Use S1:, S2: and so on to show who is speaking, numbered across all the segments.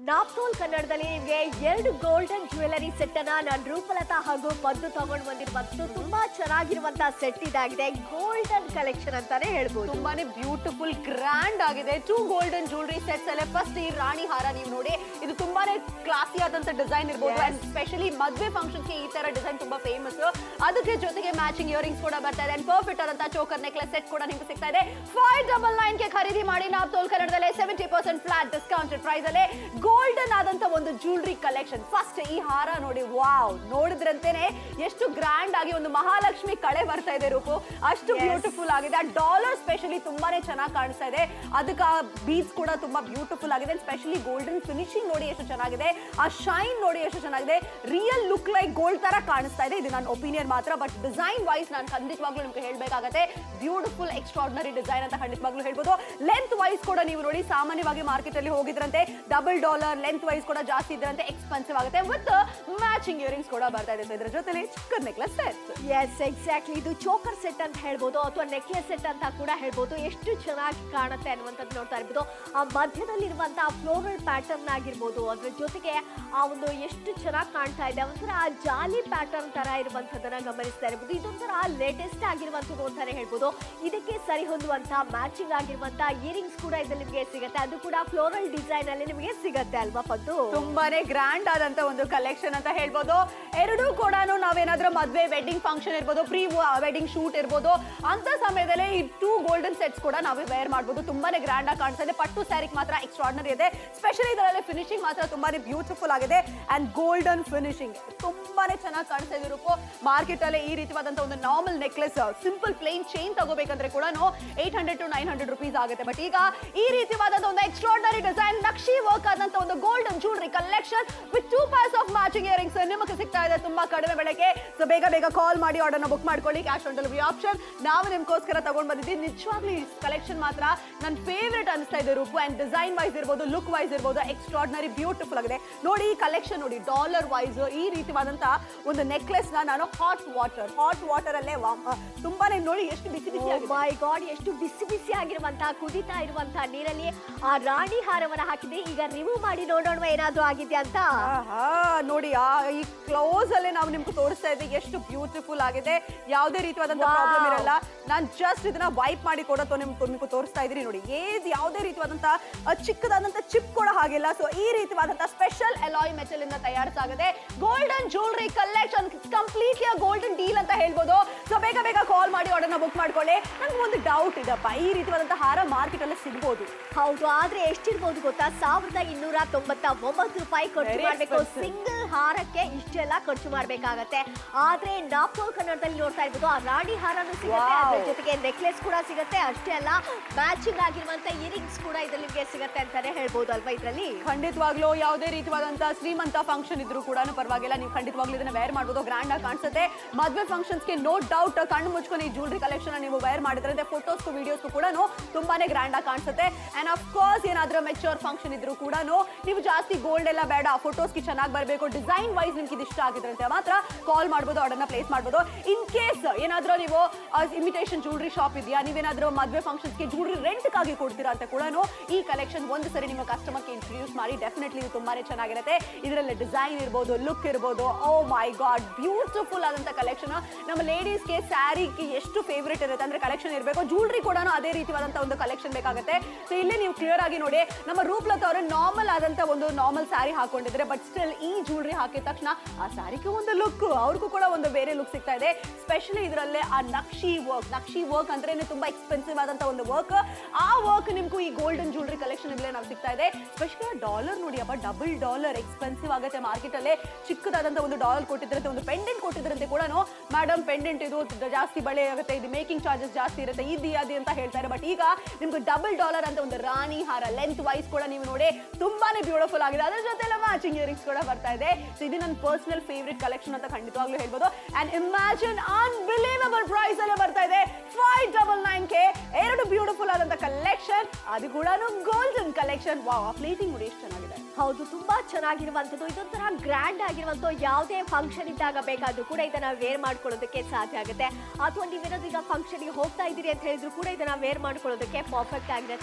S1: ನಾಪ್ತೋಲ್ ಕನ್ನಡದಲ್ಲಿ ನಿಮಗೆ ಎರಡು ಗೋಲ್ಡನ್ ಜ್ಯುವೆಲರಿ ಸೆಟ್ ಅನ್ನ ನಾನು ರೂಪಲತಾ ಹಾಗೂ ಪದ್ದು ತಗೊಂಡು ಬಂದಿರುವಂತದ್ದು ತುಂಬಾ ಚೆನ್ನಾಗಿರುವಂತಹ ಸೆಟ್ ಇದಾಗಿದೆ ಗೋಲ್ಡನ್ ಕಲೆಕ್ಷನ್ ಅಂತಾನೆ ಹೇಳ್ಬೋದು
S2: ತುಂಬಾನೇ ಬ್ಯೂಟಿಫುಲ್ ಗ್ರ್ಯಾಂಡ್ ಆಗಿದೆ ಟೂ ಗೋಲ್ಡನ್ ಜ್ಯುವೆಲರಿ ಸೆಟ್ಸ್ ಅಲ್ಲೇ ಫಸ್ಟ್ ಈ ರಾಣಿ ಹಾರ ನೀವು ನೋಡಿ ಇದು ತುಂಬಾನೇ ಕ್ಲಾಸಿ ಆದಂತ ಡಿಸೈನ್ ಇರ್ಬೋದು
S1: Yes.
S2: ಅಂಡ್ ಸ್ಪೆಷಲಿ ಮದ್ವೆ ಫಂಕ್ಷನ್ಸ್ ಗೆ ಈ ತರ ಡಿಸೈನ್ ತುಂಬಾ ಫೇಮಸ್ ಅದಕ್ಕೆ ಜೊತೆಗೆ ಮ್ಯಾಚಿಂಗ್ ಇಯರಿಂಗ್ಸ್ ಕೂಡ ಬರ್ತಾ ಇದೆ ಅಂಡ್ ಪರ್ಫೆಕ್ಟ್ ಆದಂತ ಚೋಕರ್ ನೆಕ್ಲೆಸ್ ಸೆಟ್ ಕೂಡ ನಿಮ್ಗೆ ಸಿಗ್ತಾ ಇದೆ ಫೈವ್ ಡಬಲ್ ನೈನ್ ಗೆ ಖರೀದಿ ಮಾಡಿ ನಾವು ತೋಲ್ ಕನ್ನಡದಲ್ಲೇ seventy percent flat discounted price ಅಲ್ಲೇ ಗೋಲ್ಡನ್ ಆದಂತ ಒಂದು ಜ್ಯುವೆಲರಿ ಕಲೆಕ್ಷನ್ ಫಸ್ಟ್ ಈ ಹಾರ ನೋಡಿ ವಾವ್ ನೋಡಿದ್ರಂತೆನೆ ಎಷ್ಟು ಗ್ರ್ಯಾಂಡ್ ಆಗಿ ಒಂದು ಮಹಾಲಕ್ಷ್ಮಿ ಕಳೆ ಬರ್ತಾ ಇದೆ ರೂಪು ಅಷ್ಟು
S1: Yes.
S2: ಬ್ಯೂಟಿಫುಲ್ ಆಗಿದೆ ಆ ಡಾಲರ್ ಸ್ಪೆಷಲಿ ತುಂಬಾನೇ ಚೆನ್ನಾಗಿ ಕಾಣಿಸ್ತಾ ಇದೆ ಅದಕ್ಕೆ ಆ ಬೀಡ್ಸ್ ಕೂಡ ತುಂಬಾ ಬ್ಯೂಟಿಫುಲ್ ಆಗಿದೆ ಸ್ಪೆಷಲಿ ಗೋಲ್ಡನ್ ಫಿನಿಶಿಂಗ್ ನೋಡಿ ಎಷ್ಟು ಚೆನ್ನಾಗಿದೆ ಆ ಶೈನ್ ನೋಡಿ ಎಷ್ಟು ಚೆನ್ನಾಗಿದೆ ರಿಯಲ್ ಲುಕ್ ಲೈಕ್ ಗೋಲ್ಡ್ ತರ ಕಾಣಿಸ್ತಾ ಇದೆ ಇದು ನನ್ನ ಒಪಿನಿಯನ್ ಮಾತ್ರ ಬಟ್ ಡಿಸೈನ್ ವೈಸ್ ನಾನು ಖಂಡಿತವಾಗ್ಲೂ ನಿಮ್ಗೆ ಹೇಳ್ಬೇಕಾಗತ್ತೆ ಬ್ಯೂಟಿಫುಲ್ ಎಕ್ಸ್ಟ್ರಾರ್ಡಿನರಿ ಡಿಸೈನ್ ಅಂತ ಖಂಡಿತವಾಗ್ಲೂ ಹೇಳ್ಬೋದು ಲೆಂತ್ ವೈಸ್ ಕೂಡ ನೀವು ನೋಡಿ ಸಾಮಾನ್ಯವಾಗಿ ಮಾರ್ಕೆಟ್ ಅಲ್ಲಿ ಹೋಗಿದ್ರಂತೆ ಡಬಲ್ ಡಾಲರ್ ಲೆಂತ್ ವೈಸ್ ಕೂಡ ಜಾಸ್ತಿ ಇದ್ರಂತೆ ಎಕ್ಸ್ಪೆನ್ಸಿವ್ ಆಗುತ್ತೆ ವಿತ್ ಮ್ಯಾಚಿಂಗ್ ಇಯರಿಂಗ್ಸ್ ಕೂಡ ಬರ್ತಾ ಇದೆ So ಇದ್ರ ಜೊತೆಲಿ ಚಿಕ್ಕ ನೆಕ್ಲೆಸ್ ಸೆಟ್
S1: ಎಸ್ ಎಕ್ಸಾಕ್ಟ್ಲಿ ಇದು ಚೋಕರ್ ಸೆಟ್ ಅಂತ ಹೇಳ್ಬೋದು ಅಥವಾ ನೆಕ್ಲೆಸ್ ಸೆಟ್ ಅಂತ ಕೂಡ ಹೇಳ್ಬೋದು ಎಷ್ಟು ಚೆನ್ನಾಗಿ ಕಾಣುತ್ತೆ ಅನ್ನುವಂಥದ್ದು ನೋಡ್ತಾ ಇರ್ಬೋದು ಆ ಮಧ್ಯದಲ್ಲಿರುವಂತಹ ಫ್ಲೋರಲ್ ಪ್ಯಾಟರ್ನ್ ಆಗಿರ್ಬೋದು ಅದ್ರ ಜೊತೆಗೆ ಆ ಒಂದು ಎಷ್ಟು ಚೆನ್ನಾಗಿ ಕಾಣ್ತಾ ಇದೆ ಒಂಥರ ಆ ಜಾಲಿ ಪ್ಯಾಟರ್ನ್ ತರ ಇರುವಂಥದ್ದನ್ನ ಗಮನಿಸ್ತಾ ಇರ್ಬೋದು ಇದೊಂಥರ ಲೇಟೆಸ್ಟ್ ಆಗಿರುವಂಥದ್ದು ಅಂತಾನೆ ಹೇಳ್ಬೋದು ಇದಕ್ಕೆ ಸರಿ ಹೊಂದುವಂತಹ ಮ್ಯಾಚಿಂಗ್ ಆಗಿರುವಂತಹ ಇಯರಿಂಗ್ಸ್ ಕೂಡ ಇದರಲ್ಲಿ ನಿಮಗೆ ಸಿಗುತ್ತೆ ಅದು ಕೂಡ ಫ್ಲೋರಲ್ ಡಿಸೈನ್ ಅಲ್ಲಿ ನಿಮಗೆ ಸಿಗುತ್ತೆ ಅಲ್ವಾ ಪದ್ದು
S2: ತುಂಬಾನೇ ಗ್ರ್ಯಾಂಡ್ ಆದಂತ ಒಂದು ಕಲೆಕ್ಷನ್ ಅಂತ ಹೇಳ್ಬೋದು ಎರಡೂ ಕೂಡ ನಾವೇನಾದ್ರೂ ಮದ್ವೆ ವೆಡ್ಡಿಂಗ್ ಫಂಕ್ಷನ್ ಇರ್ಬೋದು ಪ್ರೀ ವೆಡ್ಡಿಂಗ್ ಶೂಟ್ ಇರ್ಬೋದು ಅಂತ ಸಮಯದಲ್ಲಿ ಈ ಟೂ ಗೋಲ್ಡನ್ ಸೆಟ್ಸ್ ಕೂಡ ನಾವು ವೇರ್ ಮಾಡ್ಬೋದು ತುಂಬಾನೇ ಗ್ರ್ಯಾಂಡ್ ಆಗಿ ಕಾಣಿಸ್ತಾ ಇದೆ ಪಟ್ಟು ಸ್ಯಾರಿಗೆ ಮಾತ್ರ ಎಕ್ಸ್ಟ್ರಾರ್ಡನರಿ ಇದೆ ಸ್ಪೆಷಲಿ ಇದರಲ್ಲಿ ಫಿನಿಶಿಂಗ್ ಮಾತ್ರ ತುಂಬಾನೇ ಬ್ಯೂಟಿಫುಲ್ ಆಗಿದೆ ಅಂಡ್ ಗೋಲ್ಡನ್ ಫಿನಿಶಿಂಗ್ ತುಂಬಾನೇ ಚೆನ್ನಾಗಿ ಕಾಣಿಸ್ತಾ ಇದೆ ರೂಪು ಮಾರ್ಕೆಟ್ ಅಲ್ಲಿ ಈ ರೀತಿಯಾದಂತ ಒಂದು normal necklace simple plain chain ತಗೋಬೇಕಂದ್ರೆ ಕೂಡ eight hundred to nine hundred rupees ಆಗುತ್ತೆ ಬಟ್ ಈಗ ಈ ರೀತಿಯಾದಂತ ಒಂದು ಎಕ್ಸ್ಟ್ರಾರ್ಡನರಿ ಡಿಸೈನ್ ನಕ್ಷಿ ವರ್ಕ್ ಆದಂತ ಒಂದು golden jewellery collection with two pairs of matching earrings ನಿಮಗೆ ಸಿಗ್ತಾ ಇದೆ ತುಂಬಾ ಕಡಿಮೆ ಬೆಲೆಗೆ ಸೊ ಬೇಗ ಬೇಗ ಕಾಲ್ ಮಾಡಿ ಆರ್ಡರ್ನ ಬುಕ್ ಮಾಡ್ಕೊಳ್ಳಿ ಕ್ಯಾಶ್ ಆನ್ ಡೆಲಿವರಿ ಆಪ್ಷನ್ ನಾವು ನಿಮ್ಗೋಸ್ಕರ ತಗೊಂಡ್ ಬಂದಿದ್ದೀವಿ ನಿಜವಾಗ್ಲೂ ಈ ಕಲೆಕ್ಷನ್ ಮಾತ್ರ ನನ್ನ ಫೇವ್ರೇಟ್ ಅನಿಸ್ತಾ ಇದೆ ರೂಪು ಅಂಡ್ ಡಿಸೈನ್ ವೈಸ್ ಇರ್ಬೋದು ಲುಕ್ ವೈಸ್ ಇರ್ಬೋದು ಎಕ್ಸ್ಟ್ರಾರ್ಡಿನರಿ ಬ್ಯೂಟಿಫುಲ್ ಆಗಿದೆ ನೋಡಿ ಈ ಕಲೆಕ್ಷನ್ ನೋಡಿ ಡಾಲರ್ ವೈಸ್ ಈ ರೀತಿಯಾದಂತ ಒಂದು ನೆಕ್ಲೆಸ್ ನ ನಾನು ಹಾಟ್ ವಾಟರ್ ಹಾಟ್ ವಾಟರ್ ಅಲ್ಲೇ ವಾ- ಆ, ತುಂಬಾನೇ ನೋಡಿ ಎಷ್ಟು ಬಿಸಿ ಬಿಸಿ ಆಗಿದೆ
S1: ಮೈ ಗಾಡ್ ಎಷ್ಟು ಬಿಸಿ ಬಿಸಿ ಆಗಿರುವಂತಹ ಕುದಿತಾ ಇರುವಂತಹ ನೀರಲ್ಲಿ ಆ ರಾಣಿ ಹಾರವನ್ನ ಹಾಕಿದ್ರೆ ಈಗ ರಿಮೂವ್ ಮಾಡಿ ನೋಡೋಣ ಏನಾದ್ರೂ ಆಗಿದ್ಯಾ ಅಂತ
S2: ಆಹಾ, ನೋಡಿ ಆ ಈ ಕ್ಲೋಸ್ ಅಲ್ಲೇ ನಾವು ನಿಮ್ಗೆ ತೋರಿಸ್ತಾ ಇದ್ದೀವಿ ಎಷ್ಟು ಬ್ಯೂಟಿಫುಲ್ ಆಗಿದೆ ಯಾವುದೇ ರೀತಿಯಾದಂತ
S1: Wow.
S2: ಪ್ರಾಬ್ಲಮ್ ಇರಲ್ಲ ನಾನು ಜಸ್ಟ್ ಇದನ್ನ ವೈಪ್ ಮಾಡಿ ಕೂಡ ತೋ- ನಿಮ್ಗೆ ನಿಮ್ಗೆ ತೋರಿಸ್ತಾ ಇದ್ದೀನಿ ನೋಡಿ ಏದ್ ಯಾವುದೇ ರೀತಿಯಾದಂತ ಆ, ಚಿಕ್ಕದಾದಂತ ಚಿಪ್ ಕೂಡ ಹಾಗಿಲ್ಲ ಸೊ ಈ ರೀತಿಯಾದಂತ ಸ್ಪೆಷಲ್ ಎಲಾಯ್ ಮೆಟಲ್ ಇಂದ ತಯಾರಿಸಾಗಿದೆ golden jewellery collection completely golden deal ಅಂತ ಹೇಳ್ಬೋದು ಸೊ ಬೇಗ ಬೇಗ ಕಾಲ್ ಮಾಡಿ ಆರ್ಡರ್ನ ಬುಕ್ ಮಾಡ್ಕೊಳ್ಳಿ ನಂಗೆ ಒಂದು ಡೌಟ್ ಇದಪ್ಪ ಈ ರೀತಿಯಾದಂತ ಹಾರ ಮಾರ್ಕೆಟ್ ಅಲ್ಲಿ ಸಿಗ್ಬೋದು
S1: ಹೌದು ಆದ್ರೆ ಎಷ್ಟಿರ್ಬೋದು ಗೊತ್ತಾ ಸಾವಿರದ ಇನ್ನೂರ ತೊಂಬತ್ತ ಒಂಬತ್ತು ರೂಪಾಯಿ ಖರ್ಚು
S2: Very
S1: ಮಾಡ್ಬೇಕು
S2: expensive.
S1: ಸಿಂಗಲ್ ಹಾರಕ್ಕೆ ಇಷ್ಟೆಲ್ಲ ಖರ್ಚು ಮಾಡ್ಬೇಕಾಗತ್ತೆ ಆದ್ರೆ ನಾಪ್ತೋಲ್ ಕನ್ನಡದಲ್ಲಿ ನೋಡ್ತಾ ಇರ್ಬೋದು ಆ ರಾಣಿ ಹಾರನೂ ಸಿಗುತ್ತೆ
S2: Wow.
S1: ಅದ್ರ ಜೊತೆಗೆ ನೆಕ್ಲೆಸ್ ಕೂಡ ಸಿಗುತ್ತೆ ಅಷ್ಟೇ ಅಲ್ಲ ಮ್ಯಾಚಿಂಗ್ ಆಗಿರುವಂತ ಇಯರಿಂಗ್ಸ್ ಕೂಡ ಇದ್ರಲ್ಲಿ ನಿಮ್ಗೆ ಸಿಗುತ್ತೆ ಅಂತಾನೆ ಹೇಳ್ಬೋದು ಅಲ್ವಾ ಇದ್ರಲ್ಲಿ
S2: ಖಂಡಿತವಾಗ್ಲೂ ಯಾವುದೇ ರೀತಿಯಾದಂತ ಶ್ರೀಮಂತ ಫಂಕ್ಷನ್ ಇದ್ರೂ ಕೂಡ ಪರವಾಗಿಲ್ಲ ನೀವು ಖಂಡಿತವಾಗ್ಲೂ ಇದನ್ನ ವೇರ್ ಮಾಡ್ಬೋದು ಗ್ರ್ಯಾಂಡ್ ಆಗಿ ಕಾಣಿಸುತ್ತೆ ಮದುವೆ ಫಂಕ್ಷನ್ಸ್ಗೆ ನೋ ಡೌಟ್ ಕಣ್ಣು ಮುಚ್ಕೊಂಡು ಈ ಜ್ಯುವೆಲರಿ ಕಲೆಕ್ಷನ್ ನೀವು ವೇರ್ ಮಾಡಿದ್ರೆ ಫೋಟೋಸ್ಗೂ ವಿಡಿಯೋಸ್ಗೂ ಕೂಡ ತುಂಬಾನೇ ಗ್ರ್ಯಾಂಡ್ ಆಗಿ ಕಾಣಿಸುತ್ತೆ ಅಂಡ್ ಆಫ್ ಕೋರ್ಸ್ ಏನಾದ್ರೂ ಮೆಚೂರ್ ಫಂಕ್ಷನ್ ಇದ್ರೂ ಕೂಡ ನೀವು ಜಾಸ್ತಿ ಗೋಲ್ಡ್ ಎಲ್ಲ ಬೇಡ ಫೋಟೋಸ್ಗೆ ಚೆನ್ನಾಗಿ ಬರಬೇಕು ಡಿಸೈನ್ ವೈಸ್ ನಿಮ್ಗೆ ಇದು ಇಷ್ಟ ಆಗಿದ್ರೆ ಅಂತ ಮಾತ್ರ ಕಾಲ್ ಮಾಡ್ಬೋದು ಆರ್ಡರ್ನ ಪ್ಲೇಸ್ ಮಾಡ್ಬೋದು ಇನ್ ಕೇಸ್ ಏನಾದ್ರೂ ನೀವು ಇಮಿಟೇಷನ್ ಜ್ಯುವೆಲರಿ ಶಾಪ್ ಇದೆಯಾ ನೀವೇನಾದ್ರೂ ಮದುವೆ ಫಂಕ್ಷನ್ಸ್ಗೆ ಜ್ಯುವೆಲರಿ ರೆಂಟ್ಗಾಗಿ ಕೊಡ್ತೀರಾ ಅಂತ ಕೂಡ ಈ ಕಲೆಕ್ಷನ್ ಒಂದು ಸರಿ ನಿಮ್ಮ ಕಸ್ಟಮರ್ಗೆ ಇಂಟ್ರೊಡ್ಯೂಸ್ ಮಾಡಿ ಡೆಫಿನೆಟ್ಲಿ ಇದು ತುಂಬಾನೇ ಚೆನ್ನಾಗಿರುತ್ತೆ ಇದರಲ್ಲಿ ಡಿಸೈನ್ ಇರ್ಬೋದು ಲುಕ್ ಇರ್ಬೋದು ಓ ಮೈ ಗಾಡ್ ಬ್ಯೂಟಿಫುಲ್ ಆದಂತ ಕಲೆಕ್ಷನ್ ನಮ್ಮ ಲೇಡೀಸ್ಗೆ ಸ್ಯಾರಿಗೆ ಎಷ್ಟು ಫೇವ್ರೇಟ್ ಇರುತ್ತೆ ಅಂದ್ರೆ ಕಲೆಕ್ಷನ್ ಇರಬೇಕು ಜ್ಯುವೆಲರಿ ಕೂಡ ಅದೇ ರೀತಿಯಾದಂತ ಒಂದು ಕಲೆಕ್ಷನ್ ಬೇಕಾಗುತ್ತೆ ಸೊ ಇಲ್ಲಿ ನೀವು ಕ್ಲಿಯರ್ ಆಗಿ ನೋಡಿ ನಮ್ಮ ರೂಪ್ಲತಾ ಅವರು ನಾರ್ಮಲ್ ಆದಂತ ಒಂದು ನಾರ್ಮಲ್ ಸ್ಯಾರಿ ಹಾಕೊಂಡಿದ್ರೆ ಬಟ್ ಸ್ಟಿಲ್ ಈ ಜ್ಯುವೆಲರಿ ಹಾಕಿದ ತಕ್ಷಣ ಆ ಸ್ಯಾರಿಗೆ ಒಂದು ಲುಕ್ ಅವ್ರಿಗೂ ಕೂಡ ಒಂದು ಬೇರೆ ಲುಕ್ ಸಿಗ್ತಾ ಇದೆ ಸ್ಪೆಷಲಿ ಇದರಲ್ಲೇ ಆ ನಕ್ಷಿ ವರ್ಕ್ ನಕ್ಷಿ ವರ್ಕ್ ಅಂದ್ರೆ ತುಂಬಾ ಎಕ್ಸ್ಪೆನ್ಸಿವ್ ಆದಂತ ಒಂದು ವರ್ಕ್ ಆ ವರ್ಕ್ ನಿಮ್ಗೂ ಈ ಗೋಲ್ಡನ್ ಜ್ಯುವೆಲರಿ ಕಲೆಕ್ಷನ್ ಇಲ್ಲೇ ನಾವು ಸಿಗ್ತಾ ಇದೆ ಸ್ಪೆಷಲಿ ಡಾಲರ್ ನೋಡಿ ಅಪ್ಪ ಡಬಲ್ ಡಾಲರ್ ಎಕ್ಸ್ಪೆನ್ಸಿವ್ ಆಗುತ್ತೆ ಮಾರ್ಕೆಟ್ ಅಲ್ಲೇ ಚಿಕ್ಕದಾದಂತ ಒಂದು ಡಾಲರ್ ಕೊಟ್ಟಿದ್ರಂತೆ ಒಂದು ಪೆಂಡೆಂಟ್ ಕೊಟ್ಟಿದ್ರಂತೆ ಕೂಡ ಮೇಡಮ್ ಪೆಂಡೆಂಟ್ ಇದು ದ- ಜಾಸ್ತಿ ಬಳೆ ಆಗುತ್ತೆ ಇದು ಮೇಕಿಂಗ್ ಚಾರ್ಜಸ್ ಜಾಸ್ತಿ ಇರುತ್ತೆ ಇದು ಅದು ಅಂತ ಹೇಳ್ತಾರೆ ಬಟ್ ಈಗ ನಿಮ್ಗೆ ಡಬಲ್ ಡಾಲರ್ ಅಂತ ಒಂದು ರಾಣಿ ಹಾರ ಲೆಂತ್ ವೈಸ್ ಕೂಡ ನೀವು ನೋಡಿ ತುಂಬಾನೇ ಬ್ಯೂಟಿಫುಲ್ ಆಗಿದೆ ಅದ್ರ ಜೊತೆ ಎಲ್ಲ ಮ್ಯಾಚಿಂಗ್ ಇಯರಿಂಗ್ಸ್ ಕೂಡ ಬರ್ತಾ ಇದೆ ಸೊ ಇದು ನನ್ನ ಪರ್ಸನಲ್ ಫೇವ್ರೆಟ್ ಕಲೆಕ್ಷನ್ ಅಂತ ಖಂಡಿತವಾಗ್ಲೂ ಹೇಳ್ಬೋದು ಅಂಡ್ ಇಮ್ಯಾಜಿನ್ ಅನ್ಬಿಲೀವಬಲ್ ಪ್ರೈಸ್ ಅಲ್ಲೇ ಬರ್ತಾ ಇದೆ ಫೈವ್ ಡಬಲ್ ನೈನ್ ಕೆ ಎರಡು ಬ್ಯೂಟಿಫುಲ್ ಆದಂತ ಕಲೆಕ್ಷನ್ ಅದು ಕೂಡ ಗೋಲ್ಡನ್ ಕಲೆಕ್ಷನ್ ವಾವ್ ಪ್ಲೇಟಿಂಗ್ ನೋಡಿ ಎಷ್ಟು ಚೆನ್ನಾಗಿದೆ
S1: ಹೌದು ತುಂಬಾ ಚೆನ್ನಾಗಿರುವಂಥದ್ದು ಇದೊಂಥರ ಗ್ರ್ಯಾಂಡ್ ಆಗಿರುವಂಥ ಯಾವುದೇ ಫಂಕ್ಷನ್ ಇದ್ದಾಗ ಬೇಕಾದ್ರೂ ಕೂಡ ಇದನ್ನ ವೇರ್ ಮಾಡ್ಕೊಳ್ಳೋದಕ್ಕೆ ಸಾಧ್ಯ ಆಗುತ್ತೆ ಅಥವಾ ನೀವೇನಾದ್ರೂ ಈಗ ಫಂಕ್ಷನ್ಗೆ ಹೋಗ್ತಾ ಇದ್ದೀರಿ ಅಂತ ಹೇಳಿದ್ರು ಕೂಡ ಇದನ್ನ ವೇರ್ ಮಾಡ್ಕೊಳ್ಳೋದಕ್ಕೆ ಪರ್ಫೆಕ್ಟ್ ಆಗಿರುತ್ತೆ